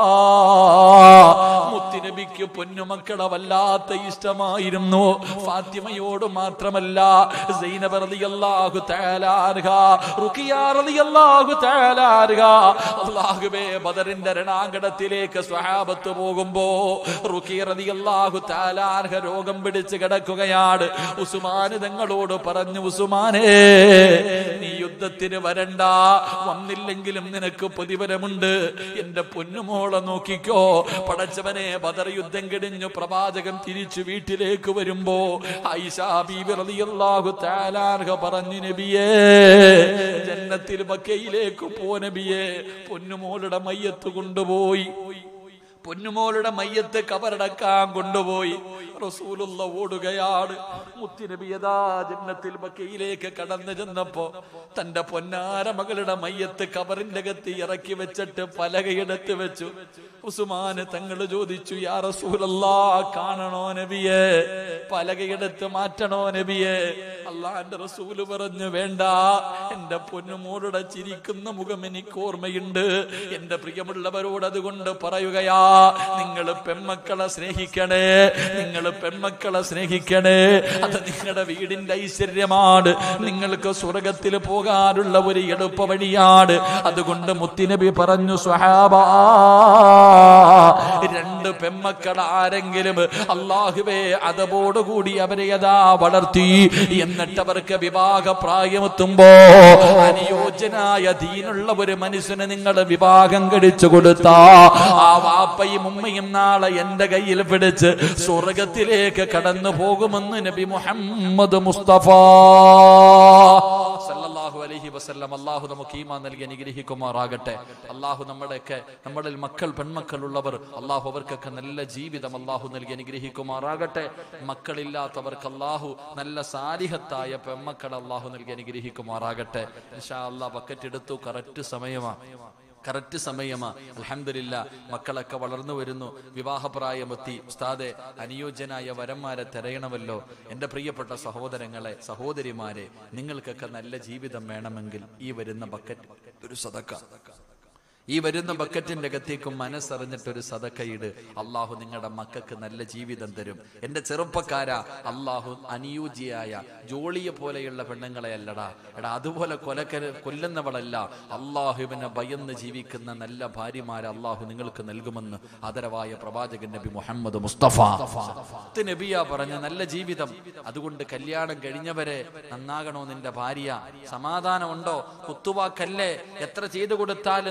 മുത്തിനബിക്ക് പൊന്നുമക്കളെ വല്ലാത്ത ഇഷ്ടമായിരുന്നു ഫാത്തിമയോട് മാത്രമല്ല സൈനബ റളിയല്ലാഹു തആല അൻഹ റുഖിയ റളിയല്ലാഹു തആല അൻഹ അല്ലാഹുവേ ബദറിന്റെ രണാങ്കണത്തിലേക്ക് സ്വഹാബത്ത് പോകുമ്പോ റുഖിയ റളിയല്ലാഹു തആല അൻഹ രോഗം പിടിച്ച് കിടക്കുകയാണ് ഉസ്മാൻ തങ്ങളോട് പറഞ്ഞു ഉസ്മാനേ നീ യുദ്ധത്തിന് വരണ്ട വന്നില്ലെങ്കിലും നിനക്ക് പ്രതിഫലമുണ്ട് എന്റെ പൊന്നുമോളെ നോക്കിക്കോ പടച്ചവനെ ബദർ യുദ്ധം കിടിഞ്ഞു പ്രവാചകൻ തിരിച്ചു വീട്ടിലേക്ക് വരുമ്പോ ഐഷാ ബീബി റളിയല്ലാഹു തആല അൻഹ പറഞ്ഞു നബിയേ ജന്നത്തിൽ ബക്കയിലേക്ക് പോ നബിയേ പൊന്നുമോളുടെ മയ്യത്ത് കൊണ്ടുപോയി പൊന്നുമോളുടെ മയ്യത്ത് കബറടക്കാൻ കൊണ്ടുപോയി റസൂലുള്ള ഓടുകയാണ് മുത്തിനബിയതാ ജന്നത്തിൽ ബക്കയിലേക്ക് കടന്നു ചെന്നപ്പോ തന്റെ പൊന്നാര മകളുടെ മയ്യത്ത് കബറിന്റെ അകത്ത് ഇറക്കി വെച്ചിട്ട് പലകയെടുത്ത് വെച്ചു ഉസ്മാന് തങ്ങൾ ചോദിച്ചു യാ റസൂലല്ലാ കാണണോ നബിയെ പലകയെടുത്ത് മാറ്റണോ നബിയെ അള്ളാന്റെ റസൂല് പറഞ്ഞു വേണ്ട എന്റെ പൊന്നുമോളുടെ ചിരിക്കുന്ന മുഖം എനിക്ക് ഓർമ്മയുണ്ട് എന്റെ പ്രിയമുള്ളവരോട് അതുകൊണ്ട് പറയുകയാ നിങ്ങൾ പെൺമക്കളെ സ്നേഹിക്കണേ നിങ്ങൾ പെൺമക്കളെ സ്നേഹിക്കണേ അത് നിങ്ങളുടെ വീടിന്റെ ഐശ്വര്യമാണ് നിങ്ങൾക്ക് സ്വർഗത്തിൽ പോകാനുള്ള ഒരു എളുപ്പ വഴിയാണ് അതുകൊണ്ട് മുത്തിനബി പറഞ്ഞു സ്വഹാബാ രണ്ട് പെമ്മക്കൾ ആരെങ്കിലും അള്ളാഹുവേ അതോടുകൂടി അവരെ യഥാ വളർത്തി എന്നിട്ട് അവർക്ക് വിവാഹ പ്രായമെത്തുമ്പോ അനുയോജ്യനായ ദീനുള്ള ഒരു മനുഷ്യന് നിങ്ങൾ വിവാഹം കഴിച്ചു കൊടുത്ത ആ വാപ്പയും ഉമ്മയും നാളെ എന്റെ കയ്യിൽ പിടിച്ച് സ്വർഗത്തിലേക്ക് കടന്നു പോകുമെന്ന് നബി മുഹമ്മദ് മുസ്തഫ സല്ലല്ലാഹു അലൈഹി വസല്ലം അള്ളാഹു നമുക്ക് ഈമാൻ നൽകി അനുഗ്രഹിക്കുമാറാകട്ടെ അള്ളാഹു നമ്മുടെയൊക്കെ നമ്മളിൽ മക്കൾ പെൺമക്കൾ ഉള്ളവർ അള്ളാഹു അവർക്കൊക്കെ നല്ല ജീവിതം അള്ളാഹു നൽകി അനുഗ്രഹിക്കുമാറാകട്ടെ മക്കളില്ലാത്തവർക്ക് അള്ളാഹു നല്ല സാലിഹത്തായ പെൺമക്കൾ അള്ളാഹു നൽകി അനുഗ്രഹിക്കുമാറാകട്ടെ ഇൻഷാ അള്ളാഹ് ബക്കറ്റ് എടുത്തു കറക്റ്റ് സമയമാണ് കറക്റ്റ് സമയമാ അലഹമില്ല മക്കളൊക്കെ വളർന്നു വരുന്നു വിവാഹപ്രായമെത്തി ഉസ്താദെ അനുയോജ്യനായ വരന്മാരെ തിരയണമല്ലോ എൻ്റെ പ്രിയപ്പെട്ട സഹോദരങ്ങളെ സഹോദരിമാരെ നിങ്ങൾക്കൊക്കെ നല്ല ജീവിതം വേണമെങ്കിൽ ഈ വരുന്ന ബക്കറ്റ് ഒരു സതക്ക ഈ വരുന്ന ബക്കറ്റിന്റെ അകത്തേക്കും മനസ്സറിഞ്ഞിട്ടൊരു സതക്കയിട് അള്ളാഹു നിങ്ങളുടെ മക്കൾക്ക് നല്ല ജീവിതം തരും എന്റെ ചെറുപ്പക്കാര അള്ളാഹു അനുയോജ്യയായ ജോളിയെ പോലെയുള്ള പെണ്ണുങ്ങളെ അല്ലടാ എടാ അതുപോലെ കൊലക്കര കൊല്ലുന്നവളല്ല അള്ളാഹുവിനെ ഭയന്ന് ജീവിക്കുന്ന നല്ല ഭാര്യമാരെ അള്ളാഹു നിങ്ങൾക്ക് നൽകുമെന്ന് ആദരവായ പ്രവാചകൻ നബി മുഹമ്മദ് മുസ്തഫ പത്ത് നബിയ പറഞ്ഞ നല്ല ജീവിതം അതുകൊണ്ട് കല്യാണം കഴിഞ്ഞവരെ നന്നാകണോ നിന്റെ ഭാര്യ സമാധാനമുണ്ടോ കുത്തുവാക്കല്ലേ എത്ര ചെയ്തു കൊടുത്താലും നന്ദിയില്ല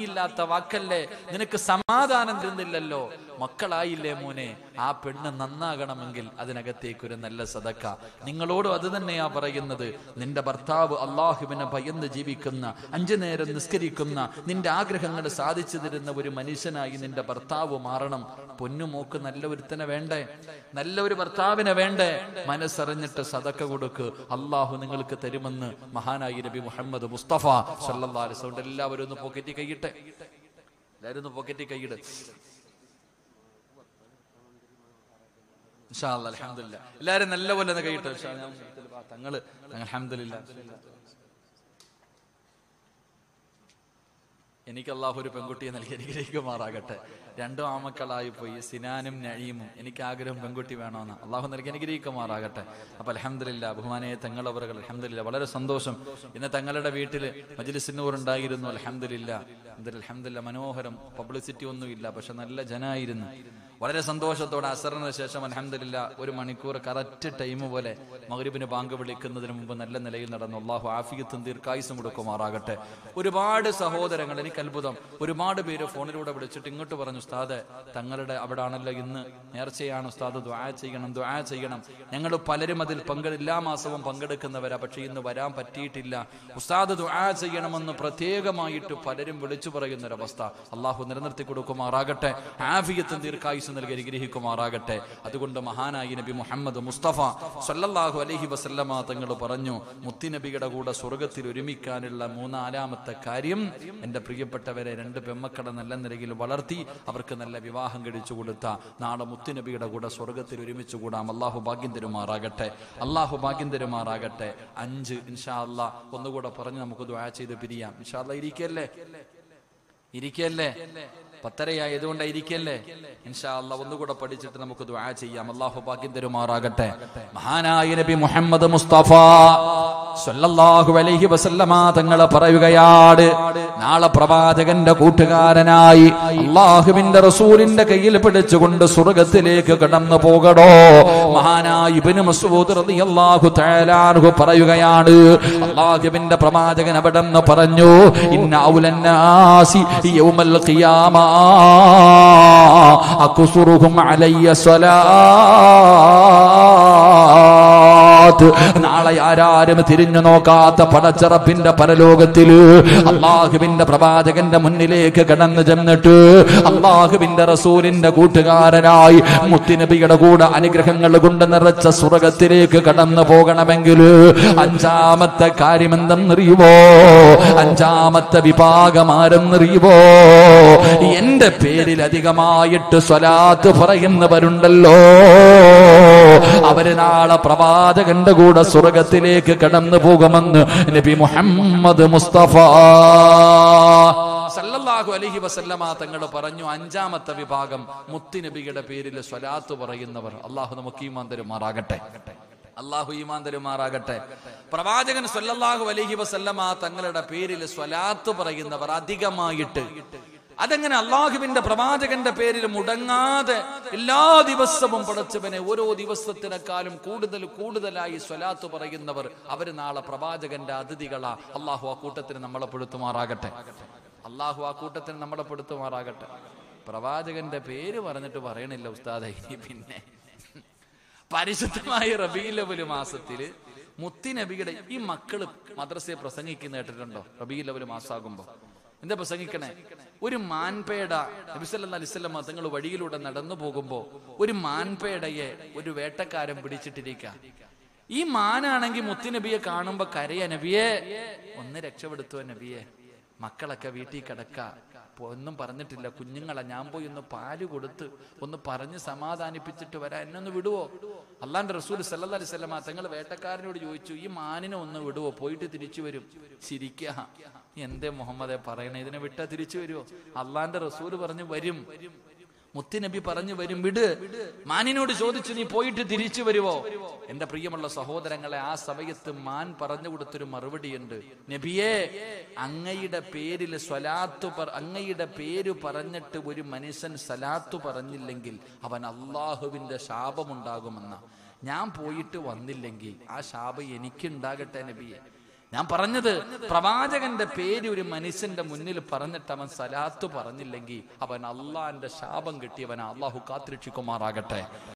നന്ദിയില്ലാത്ത വാക്കല്ലേ നിനക്ക് സമാധാനം തരുന്നില്ലല്ലോ മക്കളായില്ലേ മോനെ ആ പെണ്ണ് നന്നാകണമെങ്കിൽ അതിനകത്തേക്ക് ഒരു നല്ല സദക്ക നിങ്ങളോടും അത് തന്നെയാ പറയുന്നത് നിന്റെ ഭർത്താവ് അള്ളാഹുവിനെ ഭയന്ന് ജീവിക്കുന്ന അഞ്ചു നേരം നിസ്കരിക്കുന്ന നിന്റെ ആഗ്രഹങ്ങൾ സാധിച്ചു തരുന്ന ഒരു മനുഷ്യനായി നിന്റെ ഭർത്താവ് മാറണം പൊന്നുമോക്ക് നല്ല ഒരുത്തനെ വേണ്ടേ നല്ല ഒരു ഭർത്താവിനെ വേണ്ടേ മനസ്സറിഞ്ഞിട്ട് സദക്ക കൊടുക്ക് അള്ളാഹു നിങ്ങൾക്ക് തരുമെന്ന് മഹാനായി നബി മുഹമ്മദ് മുസ്തഫ സല്ലല്ലാഹു അലൈഹി വസല്ലം എല്ലാവരും ഒന്ന് പോക്കറ്റി കൈയിട്ടെ എല്ലാവരും ഒന്ന് പോക്കറ്റി കൈയിട് ഇൻഷാ അല്ലാ, അൽഹംദുലില്ലാ. എല്ലാരും നല്ലപോലെ ഒന്ന് കൈയിട്ട് ഇൻഷാ അല്ലാ. ഞാൻ തങ്ങള് അലഹമില്ല എനിക്ക് അള്ളാഹു ഒരു പെൺകുട്ടിയെ നൽകി അനുഗ്രഹിക്കുമാറാകട്ടെ രണ്ടും ആമക്കളായി പോയി സിനാനും നഴീമും എനിക്ക് ആഗ്രഹം പെൺകുട്ടി വേണമെന്ന് അള്ളാഹു നൽകി അനുഗ്രഹിക്കുമാറാകട്ടെ അപ്പൊ അലഹമില്ല ബഹുമാനയെ തങ്ങളവറുകൾ അലഹമില്ല വളരെ സന്തോഷം ഇന്ന് തങ്ങളുടെ വീട്ടിൽ മജ്ലിസിനൂർ ഉണ്ടായിരുന്നു അലഹമില്ല അലഹമില്ല മനോഹരം പബ്ലിസിറ്റി ഒന്നുമില്ല പക്ഷെ നല്ല ജനായിരുന്നു വളരെ സന്തോഷത്തോടെ അസറിന് ശേഷം അലഹമില്ല ഒരു മണിക്കൂർ കറക്റ്റ് ടൈം പോലെ മകരിബിന് ബാങ്ക് വിളിക്കുന്നതിന് മുമ്പ് നല്ല നിലയിൽ നടന്നു അള്ളാഹു ആഫിയത്തും ദീർഘായുസും കൊടുക്കുമാറാകട്ടെ ഒരുപാട് സഹോദരങ്ങൾ എനിക്ക് അത്ഭുതം ഒരുപാട് പേര് ഫോണിലൂടെ വിളിച്ചിട്ട് ഇങ്ങോട്ട് പറഞ്ഞു ഉസ്താദ് തങ്ങളുടെ അവിടെ ആണല്ലോ ഇന്ന് നേർച്ചയാണ് ഉസ്താദ് ദ്വാ ചെയ്യണം ദ്വാ ചെയ്യണം ഞങ്ങൾ പലരും അതിൽ പങ്കെ എല്ലാ മാസവും പങ്കെടുക്കുന്നവരാ പക്ഷെ ഇന്ന് വരാൻ പറ്റിയിട്ടില്ല ഉസ്താദ് ദ്വാ ചെയ്യണമെന്ന് പ്രത്യേകമായിട്ട് പലരും വിളിച്ചു പറയുന്ന ഒരവസ്ഥ അള്ളാഹു നിലനിർത്തി കൊടുക്കുമാറാകട്ടെ ആഫിയത്തും ദീർഘായുസ് നൽകി അനുഗ്രഹിക്കുമാറാകട്ടെ അതുകൊണ്ട് മഹാനായി നബി മുഹമ്മദ് മുസ്തഫ സല്ലല്ലാഹു അലൈഹി വസല്ലമ തങ്ങൾ പറഞ്ഞു മുത്തിനബിയുടെ കൂടെ സ്വർഗത്തിൽ ഒരുമിക്കാനുള്ള മൂന്നാലാമത്തെ കാര്യം എൻ്റെ പ്രിയപ്പെട്ടവരെ രണ്ട് പെമ്മക്കളെ നല്ല നിലയിൽ വളർത്തി അവർക്ക് നല്ല വിവാഹം കഴിച്ചു കൊടുത്ത നാളെ മുത്തുനബിയുടെ കൂടെ സ്വർഗത്തിൽ ഒരുമിച്ച് കൂടാം അള്ളാഹു ഭാഗ്യം തരുമാറാകട്ടെ അള്ളാഹു ഭാഗ്യം തരുമാറാകട്ടെ അഞ്ച് ഇൻഷാ അല്ലാ ഒന്നുകൂടെ പറഞ്ഞ് നമുക്ക് ദ്വാ ചെയ്ത് പിരിയാം ഇൻഷാ അല്ലാ ഇരിക്കല്ലേ ഇരിക്കല്ലേ പത്തരയായതുകൊണ്ട് ഇരിക്കല്ലേ ഇൻഷാ അല്ലാ ഒന്നുകൂടെ പഠിച്ചിട്ട് നമുക്ക് ദുആ ചെയ്യാം അള്ളാഹു ഭാഗ്യം തരുമാറാകട്ടെ മഹാനായ നബി മുഹമ്മദ് മുസ്തഫ സല്ലല്ലാഹു അലൈഹി വസല്ലമ തങ്ങൾ പറയുകയാണ് നാളെ പ്രവാചകന്റെ കൂട്ടുകാരനായി അള്ളാഹുവിന്റെ റസൂലിന്റെ കയ്യിൽ പിടിച്ചുകൊണ്ട് സ്വർഗത്തിലേക്ക് കടന്നു പോകടോ മഹാനായ ഇബ്നു മസ്ഊദ് റളിയല്ലാഹു തആല അൻഹു പറയുകയാണ് അള്ളാഹുവിന്റെ പ്രവാചകൻ അവിടെ നിന്ന് പറഞ്ഞു ഇന്ന ഔലന്നാസി യൗമൽ ഖിയാമ അക്സുറുഹും അലയ്യ സ്വലാത്ത് നാളെ ആരാരും തിരിഞ്ഞു നോക്കാത്ത പടച്ചറപ്പിന്റെ പരലോകത്തില് അള്ളാഹുവിന്റെ പ്രവാചകന്റെ മുന്നിലേക്ക് കടന്നു ചെന്നിട്ട് അള്ളാഹുവിന്റെ റസൂലിന്റെ കൂട്ടുകാരനായി മുത്തിനബിയുടെ കൂടെ അനുഗ്രഹങ്ങൾ കൊണ്ട് നിറച്ച സ്വർഗത്തിലേക്ക് കടന്നു പോകണമെങ്കിൽ അഞ്ചാമത്തെ കാര്യം എന്തെന്നറിയുമോ അഞ്ചാമത്തെ വിഭാഗം ആരെന്നറിയുമോ എന്റെ പേരിൽ അധികമായിട്ട് സ്വലാത്ത് പറയുന്നവരുണ്ടല്ലോ അവര് നാളെ പ്രവാചകന്റെ കൂടെ സ്വർഗത്തിലേക്ക് കടന്നു പോകുമെന്ന് നബി മുഹമ്മദ് മുസ്തഫ സല്ലല്ലാഹു അലൈഹി വസല്ലമ തങ്ങൾ പറഞ്ഞു അഞ്ചാമത്തെ വിഭാഗം മുത്തുനബിയുടെ പേരിൽ സ്വലാത്ത് പറയുന്നവർ അള്ളാഹു നമുക്ക് ഈമാൻ തരുമാറാകട്ടെ അള്ളാഹു ഈമാൻ തരുമാറാകട്ടെ പ്രവാചകൻ സല്ലല്ലാഹു അലൈഹി വസല്ലമ തങ്ങളുടെ പേരിൽ സ്വലാത്ത് പറയുന്നവർ അധികമായിട്ട് അതെങ്ങനെ അള്ളാഹുവിന്റെ പ്രവാചകന്റെ പേരിൽ മുടങ്ങാതെ എല്ലാ ദിവസവും പടച്ചവനെ ഓരോ ദിവസത്തിനേക്കാളും കൂടുതൽ കൂടുതലായി സ്വലാത്ത് പറയുന്നവർ അവര് നാളെ പ്രവാചകന്റെ അതിഥികളാ അള്ളാഹു ആ കൂട്ടത്തിന് നമ്മളെ പെടുത്തുമാറാകട്ടെ അള്ളാഹു ആ കൂട്ടത്തിന് നമ്മളെ പെടുത്തുമാറാകട്ടെ പ്രവാചകന്റെ പേര് പറഞ്ഞിട്ട് പറയണില്ല ഉസ്താദ ഇനി പിന്നെ പരിശുദ്ധമായ റബീലവല് മാസത്തില് മുത്തിനബിയുടെ ഈ മക്കള് മദ്രസയെ പ്രസംഗിക്കുന്ന കേട്ടിട്ടുണ്ടോ റബീലവല് മാസാകുമ്പോ എന്താ പ്രസംഗിക്കണേ ഒരു മാൻപേട നബിസല്ലാ അലിസ്വല്ലമ്മ തങ്ങൾ വഴിയിലൂടെ നടന്നു പോകുമ്പോ ഒരു മാൻപേടയെ ഒരു വേട്ടക്കാരൻ പിടിച്ചിട്ടിരിക്ക ഈ മാനാണെങ്കിൽ മുത്തുനബിയെ കാണുമ്പോ കരയ നബിയെ ഒന്ന് രക്ഷപ്പെടുത്തുവോ നബിയെ മക്കളൊക്കെ വീട്ടിൽ കിടക്ക പോ- ഒന്നും പറഞ്ഞിട്ടില്ല കുഞ്ഞുങ്ങളെ ഞാൻ പോയി ഒന്ന് പാല് കൊടുത്ത് ഒന്ന് പറഞ്ഞ് സമാധാനിപ്പിച്ചിട്ട് വരാം എന്നെ ഒന്ന് വിടുവോ അള്ളാന്റെ റസൂൽ സല്ലല്ലാഹു അലൈഹി വസല്ലമ തങ്ങൾ വേട്ടക്കാരനോട് ചോദിച്ചു ഈ മാനിനെ ഒന്ന് വിടുവോ പോയിട്ട് തിരിച്ചു വരും ചിരിക്ക എന്തേ മുഹമ്മദെ പറയണേ ഇതിനെ വിട്ടാ തിരിച്ചു വരുമോ അള്ളാന്റെ റസൂൽ പറഞ്ഞു വരും മുത്തുനബി പറഞ്ഞു വരും വിട് മാനിനോട് ചോദിച്ചു നീ പോയിട്ട് തിരിച്ചു വരുവോ എന്റെ പ്രിയമുള്ള സഹോദരങ്ങളെ ആ സമയത്ത് മാൻ പറഞ്ഞു കൊടുത്തൊരു മറുപടിയുണ്ട് നബിയെ അങ്ങയുടെ പേരിൽ സ്വലാത്ത് പറ- അങ്ങയുടെ പേര് പറഞ്ഞിട്ട് ഒരു മനുഷ്യൻ സലാത്ത് പറഞ്ഞില്ലെങ്കിൽ അവൻ അള്ളാഹുവിന്റെ ശാപമുണ്ടാകുമെന്ന ഞാൻ പോയിട്ട് വന്നില്ലെങ്കിൽ ആ ശാപം എനിക്കുണ്ടാകട്ടെ നബിയെ ഞാൻ പറഞ്ഞത് പ്രവാചകന്റെ പേര് ഒരു മനുഷ്യന്റെ മുന്നിൽ പറഞ്ഞിട്ട് അവൻ സലാത്ത് പറഞ്ഞില്ലെങ്കിൽ അവൻ അള്ളാന്റെ ശാപം കിട്ടിയവൻ അള്ളാഹു കാത്തിരക്ഷിക്കുമാറാകട്ടെ